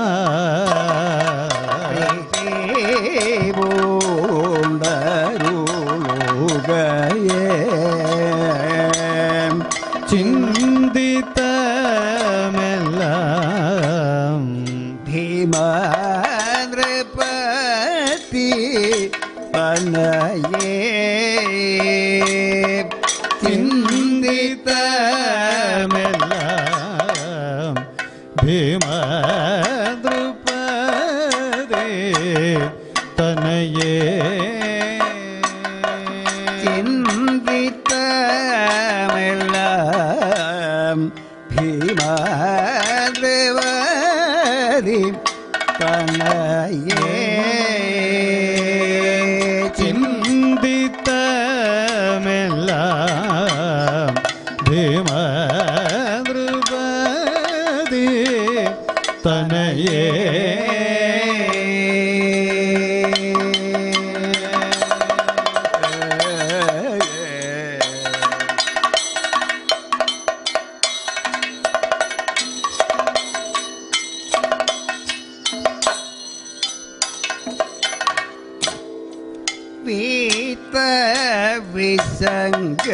ചിന്തിത്തമെല്ലാം ഭീമാനൃപതി പനയേ ചിന്തിത്തമെല്ലാം ഭീമദ്രുപദേ തനയേ ചിന്തിത്തമെല്ലാം ഭീമാനൃപതി പനയേ ചിന്തിത്തമെല്ലാം ഭീമദ്രുപദേ തനയേ വീത്ത വിസംഗ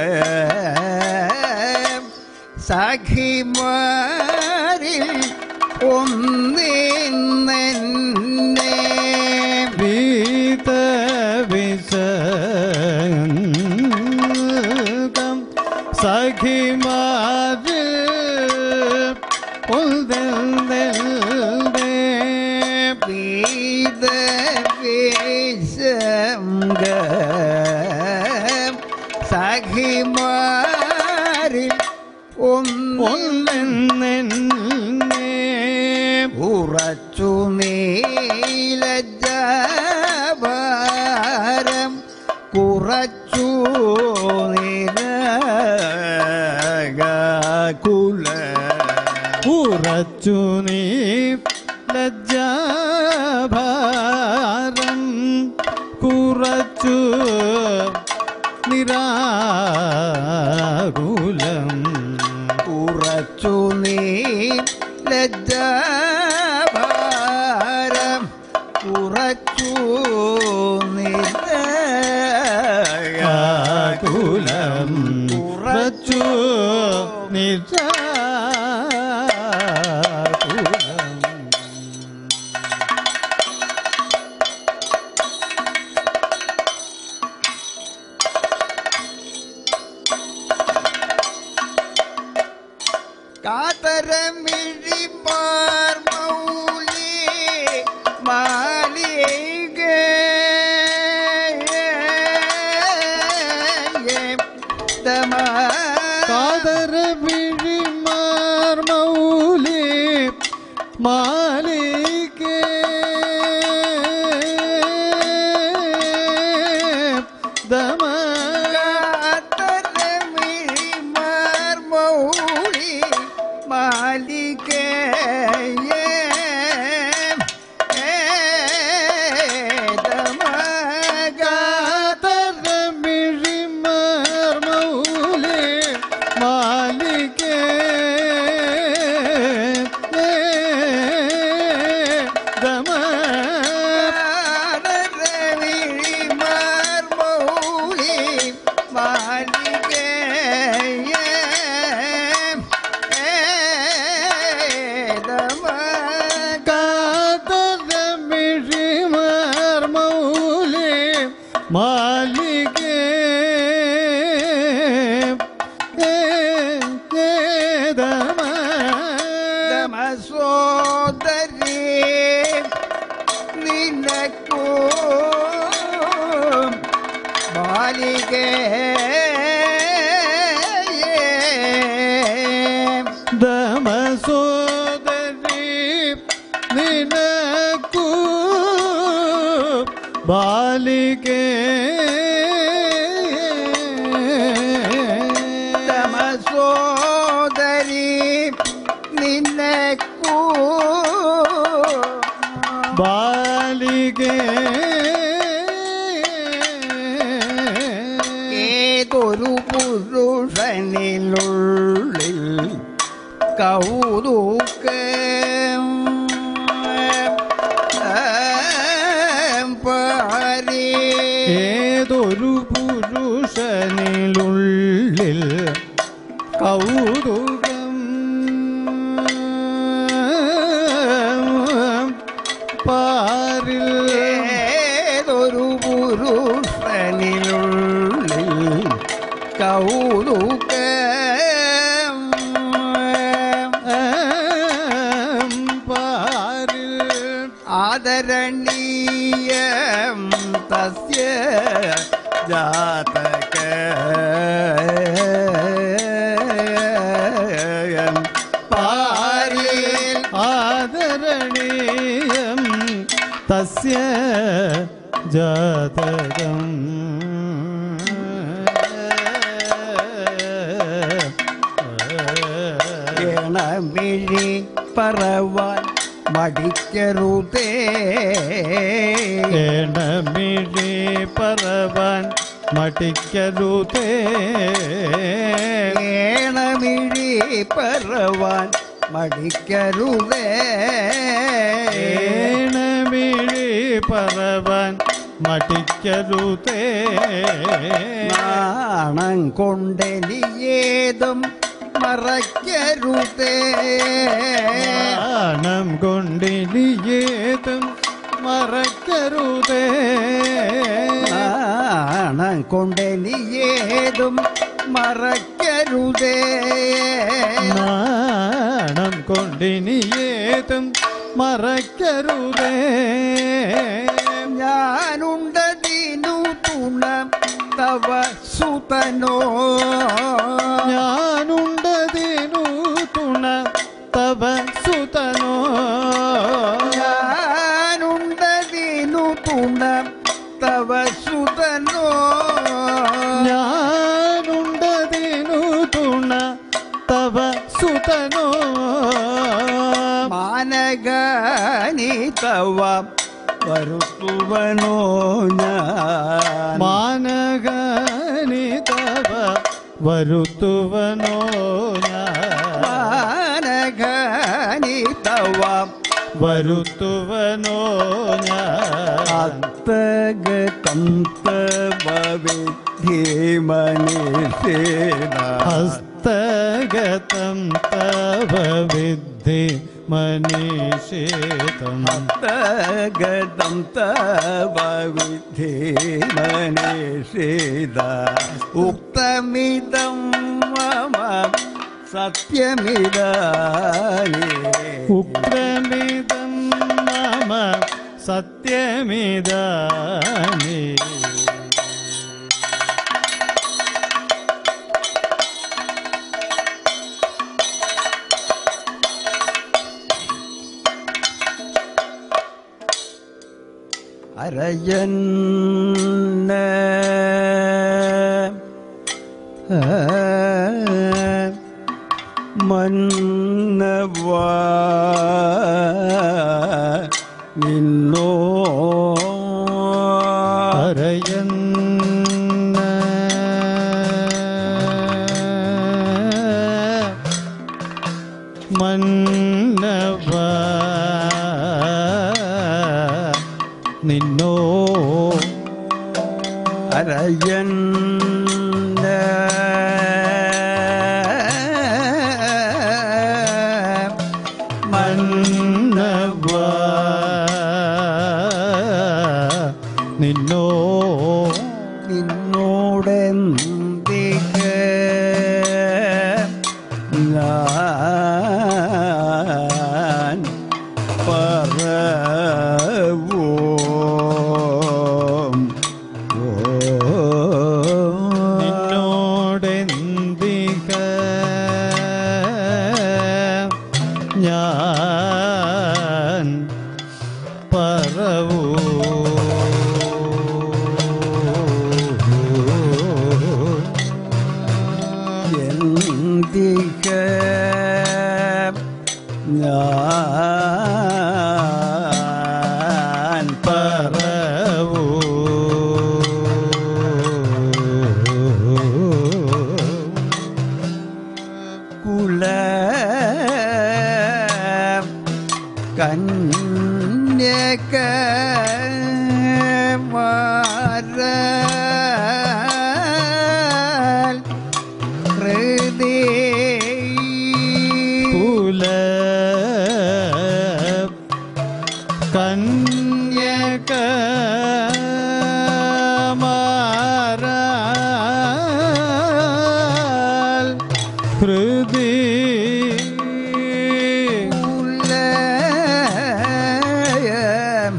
സഖിമാരിൽ ഒന്നിന്നെ വീത വിസംഗം സഖിമാര് ഉൾതെൽതെൽദേ. വീത വിസംഗ സഖിമാരിൽ ഒന്നിന്നെ ഒന്നെന്നെ ഉറച്ചു നീലജാഭാരം കുറച്ചു നിരകുല ഉറച്ചു നീ ലജ്ജാഭാരം കുറച്ചു നിരാകുലം ഉറച്ചു നീ ലജ്ജാഭാരം കുറച്ചു ആകുലം നിരകുലം കുറച്ചു നിരാകുലം കാതരമിഴിമാർ മൗലി മാലിക കാതര വിഴിമാർ മൗലി മാലികേ മാലികേ ഏ, ഏതമ. സോദരി നിനക്കോ ബാലികേ ദമസോദരി നിനക്കു ബാലികേ സോദരി നിനക്കൂ ബാലികേ ഏതൊരു പുരുഷനിലുള്ളിൽ കൗതുക്കം പാരി ഏതൊരു പുരുഷനിലുള്ളിൽ കൗതുകം പാരിൽ ഏതൊരു പുരുഷനിലുള്ളിൽ കൗതുക്കം പാരിൽ ആദരണീയം തസ്യ ജാതക പാരിൽ ആദരണീയം തസ്യ ജാതകം ഏണമിഴി പറവാൻ മടിക്കരുതേ എണമിഴി പറവാൻ മടിക്കരുതേ ഏണമിഴി പറവാൻ മടിക്കരുതേ ഏണമിഴി പറവാൻ മടിക്കരുതേ നാണം കൊണ്ടെനിയേതും മറയ്ക്കരുതേ നാണം കൊണ്ടിനിയേതും മറക്കരുതേ നാണം കൊണ്ടെനിയേതും മറയ്ക്കരുതേ നാണം കൊണ്ടിനിയേതും മറക്കരുതേ ഞാനുണ്ടതിനു തുണ തവ സുതനോ ഞാനുണ്ടതിനു തുണ തവ സുതനോ ഞാനുണ്ടതിനു തുണ തവ സുതനോ ഞാനുണ്ടതിനു തുണ തവ സുതനോ മാനഗാനി തവ വരുത്തുവനോ ഞാൻ മാനഗനി തവ വരുത്തുവനോ ഞാൻ മാനഗാനി തവ വരുത്തുവനോ ഞാൻ അത്തഗതം തവ വിധിമനിഷേണ ഹസ്തഗതം തവ വിദ്ധി മനീഷേതം അത്തഗതം തവ വിധിമനിഷേത ഉക്തമിതം മമ സത്യമിതാനി ഉഗ്രമിതം മമ സത്യമിതാനി അരയന്ന മന്നവ നിന്നോ അരയന്ന മന്നവ നിന്നോ അരയന്ന മന്നവ നിന്നോ പറവോം നിന്നോടെന്തിക ഞാൻ പറവൂ എന്തിക ഞാൻ പറവൂ കുല കന്യക ഹൃദയ കുല കന്യക മാറാൽ ഹൃദയ കുലയം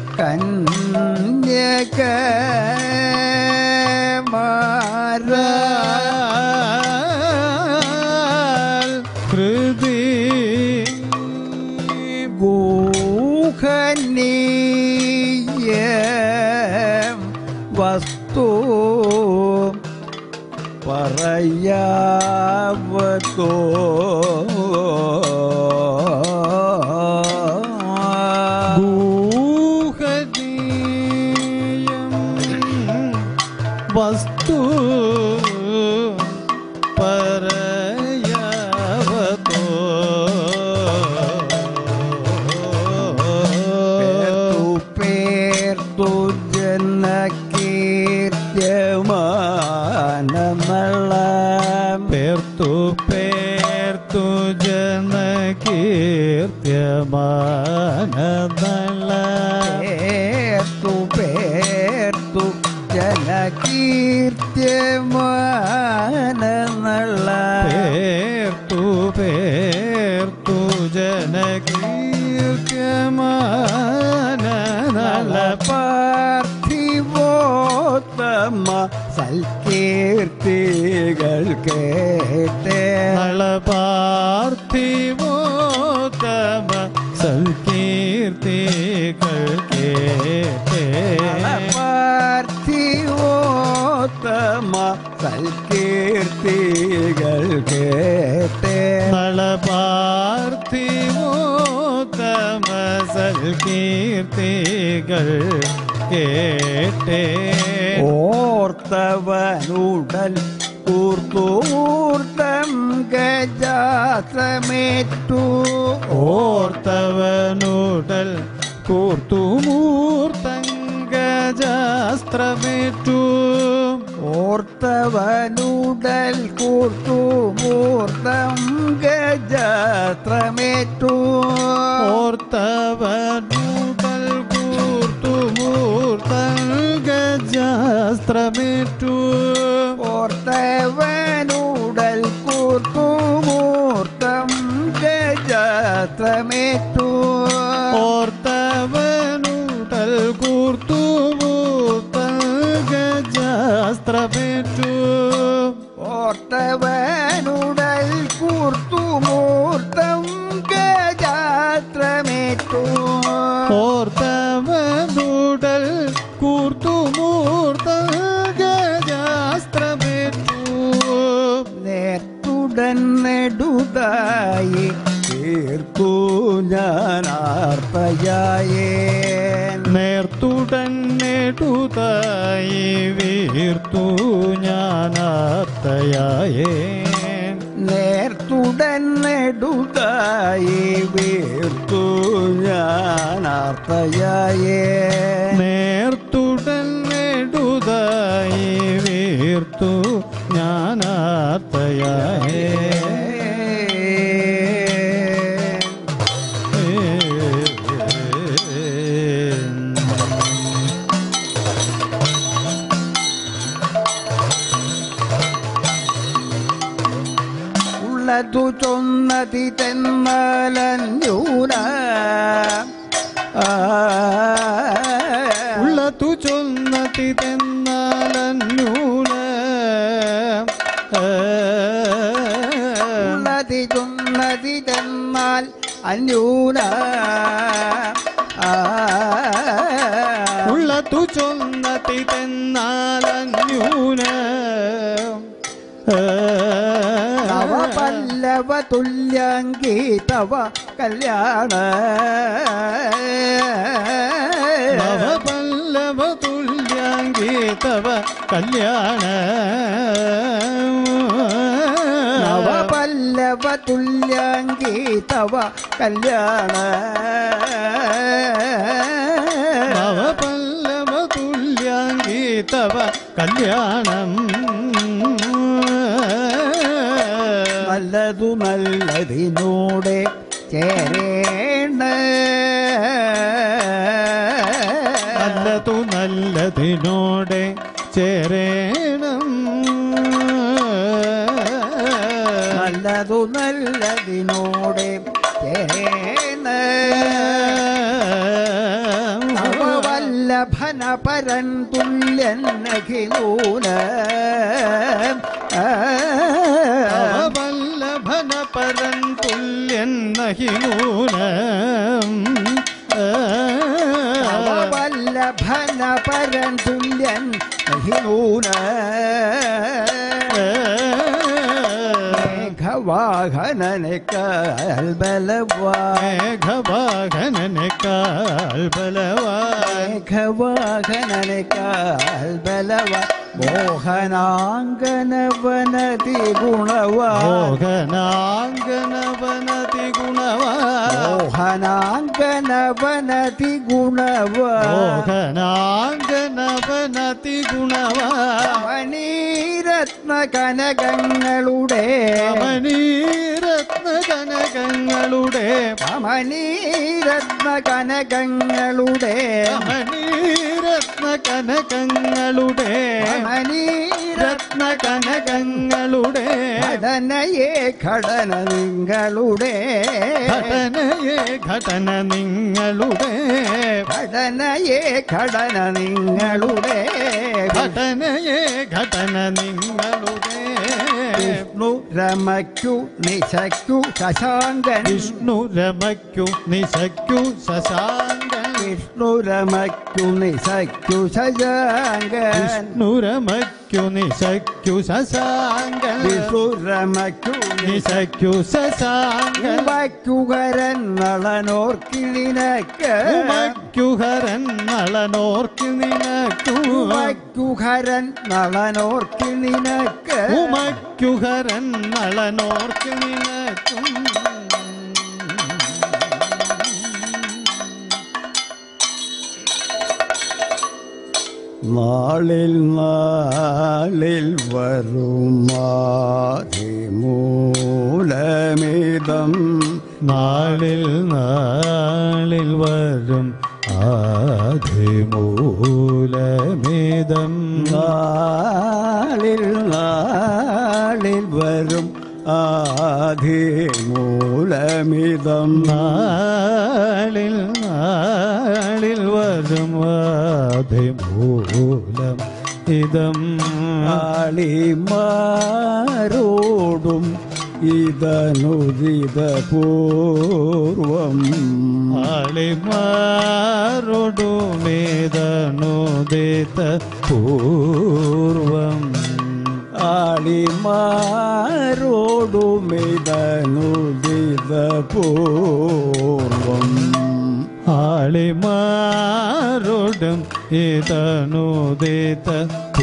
കന്യക മാറ ഗൂഹനീയ വസ്തു പറയാവതോ ഗൂഹനീയം വസ്തു പരയവതോ പേർത്തു ജനകീർത്യമാനമള പേർത്തു പേർത്തു ജനകീർത്യമാനദള പേർത്തു പേർത്തു ജനകീർത്യമാനമള പേർത്തു പേർത്തു ജനകീർത്യമാനദള പാർത്ഥിവോത്തമ സൽകീർത്തികൾ കേട്ടേ നള പാർത്ഥിവോത്തമ സൽകീർത്തികൾ കേട്ടേ പാർത്ഥിവോത്തമ സൽകീർത്തികൾ കേട്ടേ നള പാർത്ഥിവോത്തമ സൽകീർത്തികൾ കേട്ടേ ഓർത്തവനുടൽ കൂർത്തൂർത്തം ഗജാസമേറ്റു ഓർത്തവനുടൽ കൂർത്തുമൂർത്തങ്കജാസ്ത്രമേറ്റു ഓർത്തവനുടൽ കൂർത്തുമൂർത്തം ഗജാത്രമേറ്റു ഓർത്തവനുടൽ കൂർത്തുമൂർത്തങ്കജാസ്ത്രമേറ്റു ഓർത്തവനുടൽ കൂർത്തുമൂർത്തം ഗജാത്രമേറ്റു ഓർത്തവനുടൽ കൂർത്തുമൂർത്തങ്കജാസ്ത്രമേറ്റു ഓർത്തവനുടൽ കൂർത്തുമൂർത്തം ഗജാത്രമേറ്റു ഓർത്തവനുടൽ കൂർത്തുമൂർത്തങ്കജാസ്ത്രമേറ്റു നേർത്തുടൻ നെടുതായി തീർത്തു ഞാനാർത്തയായേ നേർത്തുടൻ നെടുതായി വീർത്തു ഞാനാത്തയായേ നേർത്തുടൻ നെടുതായി വീർത്തു ഞാനാർത്തയായേ നേർത്തുടൻ നെടുതായി വീർത്തു ഞാനാത്തയായേ ഉള്ളതു ചൊന്നതി തെന്നലഞ്ഞൂല അന്യൂന ഉള്ളതു ചൊന്നതി തെന്നാലന്യൂന നവ പല്ലവ തുല്യങ്കി തവ കല്യാണ നവപല്ലവ തുല്യാംഗീ തവ കല്യാണ നവ പല്ലവ തുല്യങ്കി തവ കല്യാണ നവപല്ലവ തുല്യാംഗീ തവ കല്യാണം നല്ലതു നല്ലതിനൂടെ ചേരേണ്ട നല്ലതു നല്ലതിനോടെ ചേരേണം നല്ലതു നല്ലതിനൂടെ ചേരേണ്ട നവവല്ലഭന പരൻ തുല്യൻ നഖിലൂന വല്ലഭന പരൻ തുല്യൻ നഹി നൂനം നവവല്ലഭന പരൻ തുല്യൻ നഖിലൂന മേഘവാഹനനേക്കാൾ ബലവാ മേഘവാഹനനേക്കാൾ ബലവാ മേഘവാഹനനേക്കാൾ ബലവാ മോഹനാങ്കനവനതി ഗുണവാ മോഹനാംഗനവനതി ഗുണവാ മോഹനാങ്കനവനതി ഗുണവാ മോഹനാംഗനവനതി ഗുണവാ മണീരത്ന കനകങ്ങളുടെ മണീരത്ന കനകങ്ങളുടെ മണീരത്ന കനകങ്ങളുടെ മണീരത്ന കനകങ്ങളുടെ മണീരത്ന രത്ന കനകങ്ങളുടെ ഘടനയെ ഘടന നിങ്ങളുടെ ഘടനയെ ഘടന നിങ്ങളുടെ ഘടനയെ ഘടന നിങ്ങളുടെ ഘടനയെ ഘടന നിങ്ങളുടെ വിഷ്ണു രമയ്ക്കു നിശയ്ക്കു ശശാങ്കൻ വിഷ്ണു രമയ്ക്കു നിശയ്ക്കു ശശാങ്കൻ വിഷ്ണു രമയ്ക്കു നിശയ്ക്കു ശശാങ്കൻ വിഷ്ണു രമയ്ക്കു നിശയ്ക്കു ശശാങ്കൻ വിഷ്ണു രമയ്ക്കു നിശയ്ക്കു ശശാങ്കൻ വയ്ക്കുകരൻ നളനോർക്കിളിനക്ക് ഉമയ്ക്കുഹരൻ നളനോർക്കു നിനക്കു വയ്ക്കുകരൻ നളനോർക്കിളിനക്ക് ഉമയ്ക്കുഹരൻ നളനോർക്കു നിനക്കും നാളിൽ നാളിൽ വരുമാതിമൂലമിതം നാളിൽ നാളിൽ വരും ആധിമൂലമിതം നാളിൽ നാളിൽ വരും ആധിമൂലമിതം നാളിൽ നാളിൽ വരും ആധിമൂലം ഇതം ആളിമാരോടും ഇതനുദിത പൂർവം ആളിമാറൊടുമേതനുദിത പൂർവം ആളിമാരോടുമിതനുദിത പൂർവം ആളിമാറൊടും ഇതനുദിത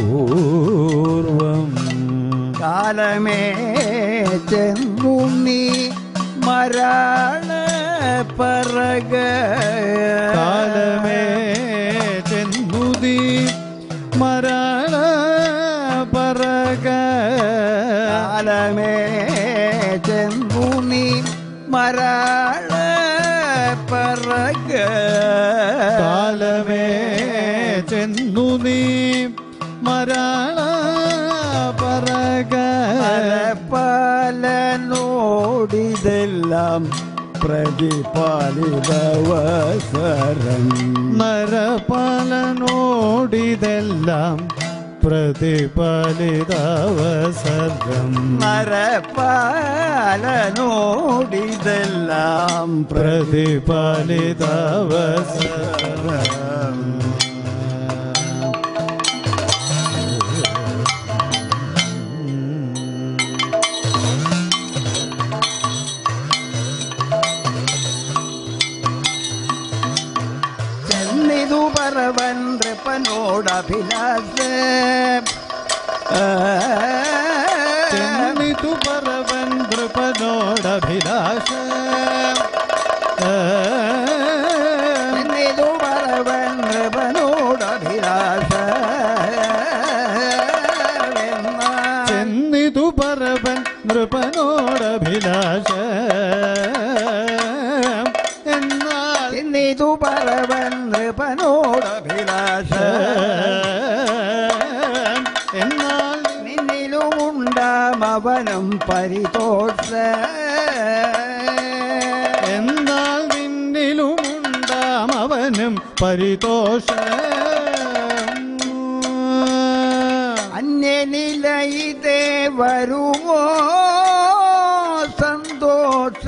പൂർവം കാലമേ ചെന്നുണ്ണി മരാള പറക കാലമേ ചെന്നുതി മരണ പറക കാലമേ ചെന്നുണ്ണി മരാള പറക കാലമേ ചെന്നു നീ മരണ പറക പലനോടിതെല്ലാം പ്രതിപാലിതവസരം നരപാലനോടിതെല്ലാം പ്രതിപാലിതാവസരം നരപ്പാലനോടിതെല്ലാം പ്രതിപാലിതാവസരം ചെന്നിതു പറവൻ നൃപ്പനോടഭിലാഷ ചെന്നിതു പറവൻ നൃപനോടഭിലാഷ ചെന്നിതു പറവൻ നൃപനോടഭിലാഷ ചെന്നിതു പറവൻ നൃപനോടഭിലാഷ എന്നാൽ ചെന്നിതു പറവൻ നൃപനോടഭിലാഷ എന്നാൽ നിന്നിലുമുണ്ടാം അവനും പരിതോഷ എന്നാൽ നിന്നിലുമുണ്ടാം അവനും പരിതോഷ അന്യനിലയിതേ വരുമോ സന്തോഷ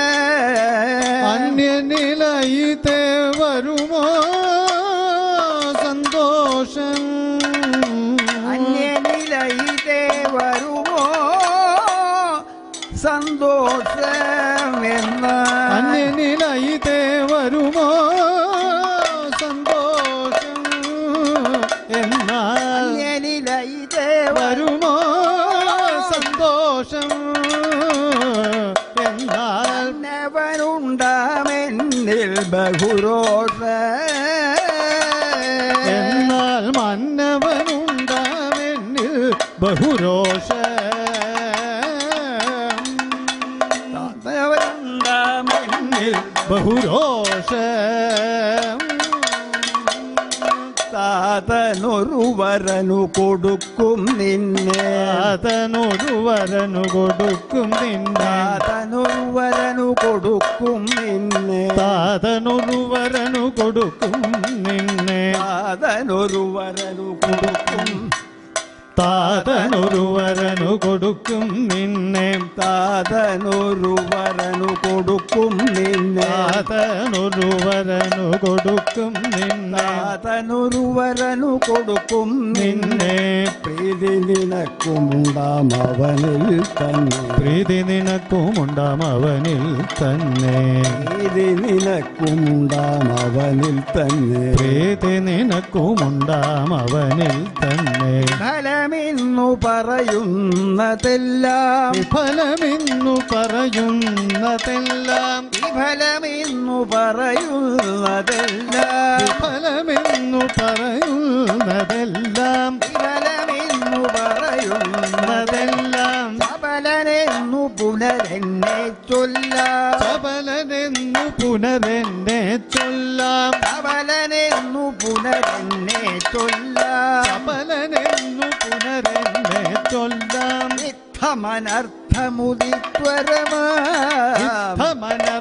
അന്യനിലയിത്തെ വരുമോ സന്തോഷം അന്യനിലയിതേ വരുമോ സന്തോഷമെന്ന അന്യനിലയിത്തെ വരുമോ സന്തോഷം എന്നാൽ അന്യനിലയിതേ വരുമോ സന്തോഷം എന്നാൽ വന്നവനുണ്ടാമെന്നിൽ ബഹുരോഷ എന്നാൽ മന്നവനുണ്ടാമെന്നിൽ ബഹുരോഷ വന്നവനുണ്ടാമെന്നിൽ ബഹുരോഷ താതനൊരുവരനു കൊടുക്കും നിന്നെ അതനൊരുവരനു കൊടുക്കും നിന്നെ താതനൊരുവരനു കൊടുക്കും നിന്നെ താതനൊരുവരനു കൊടുക്കും നിന്നെ താതനൊരുവരനു കൊടുക്കും താതനൊരുവരനു കൊടുക്കും നിന്നെ താതനൊരുവരനു കൊടുക്കും നിന്നെ താതനൊരുവരനു കൊടുക്കും നിന്നെ താതനൊരുവരനു കൊടുക്കും നിന്നെ നിന്നെ പ്രീതി നിനക്കുമുണ്ടാം അവനിൽ തന്നെ പ്രീതി നിനക്കുമുണ്ടാം അവനിൽ തന്നെ പ്രീതി നിനക്കുമുണ്ടാം അവനിൽ തന്നെ പ്രീതി നിനക്കുമുണ്ടാം അവനിൽ തന്നെ ഫലമെന്നു പറയുന്നതെല്ലാം വിഫലമെന്നു പറയുന്നതെല്ലാം ഫലമെന്നു പറയുന്നതെല്ലാം വിഫലമെന്നു പറയുന്നതെല്ലാം ഫലമെന്നു പറയുന്നതെല്ലാം അതെല്ലാം സബലനെന്നു പുനരെന്നെ ചൊല്ലാം സബലനെന്നു പുനരെന്നെ ചൊല്ലാം സബലനെന്നു പുനരെന്നെ ചൊല്ലാം സബലനെന്നു പുനരെന്നെ ചൊല്ലാം ഇത്തമനർത്ഥമുദിത്വരമാം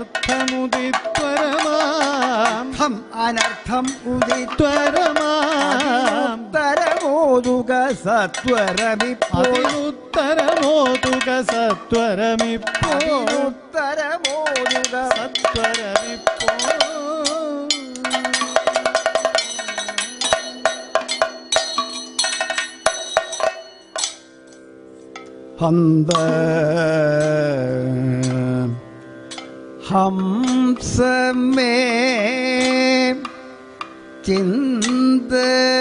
ധമനർത്ഥമുദിത്വരമാം ഹം അനർത്ഥം ഉദിത്വ ത്വരമാം തരമോതുക സത്വരമിപ്പോ അതിനുത്തരമോതുക സത്വരമിപ്പോ തരമോതുക സത്വരമിപ്പോ ഹന്ത ഹംസമേ ചിന്ത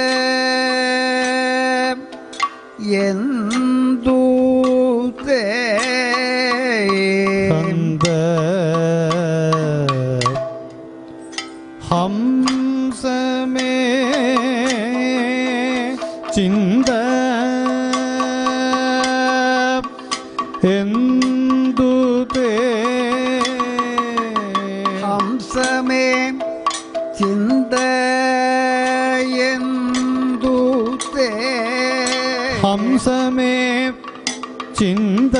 എന്തു തേ ഹന്ത ഹംസമേ ചിന്ത എന്തു തേ ഹംസമേ ചിന്ത എന്തു തേ ഹംസമേ ചിന്ത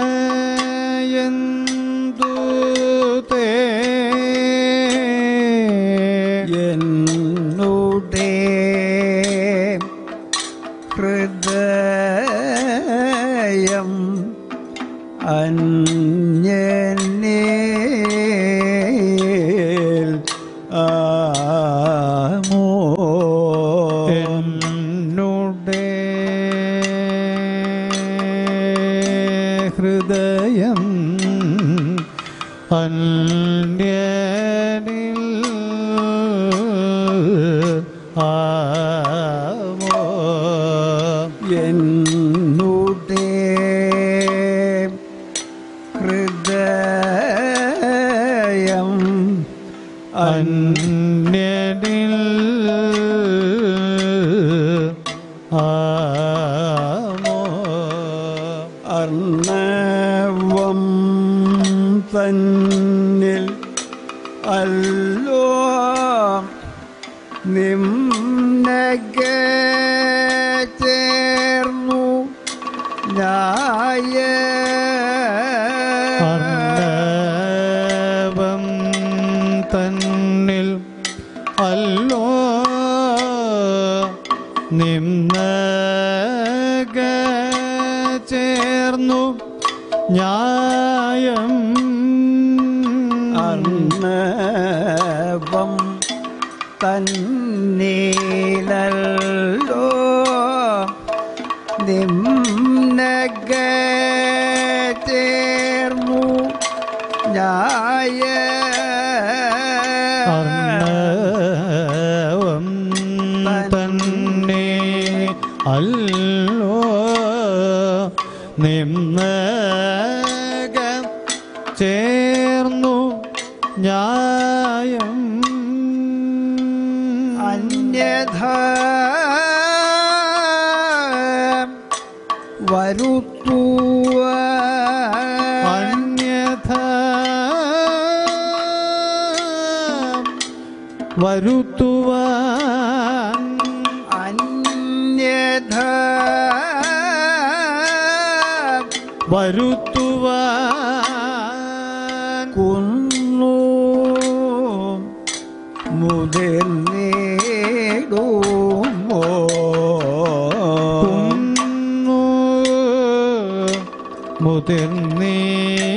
എന്തു തേ എന്നുടേ ഹൃദയ ആമോ എന്നുടെ ഹൃദയം അന്യനിൽ ആമോ എന്നുടെ ഹൃദയം അന്യനിൽ ആമോ അർണവം തന്നിൽ അല്ലോ നിമ്നക ചേർന്നു ഞായ അർണവം തന്നിൽ അല്ലോ നിമ്നക ചേർന്നു ന്യായം അർണവം തന്നീലല്ലോ നിമ്നക ചേർന്നു ഞായ അർണവം തന്നെ അല്ലോ നിമ്നക ചേർന്നു ന്യായം അന്യഥ വരുത്തുവ അന്യഥ വരുത്തുവാൻ അന്യഥ വരുത്തുവാൻ കുന്നു മുതിർന്നേടുമോ കുന്നു മുതിർന്നീ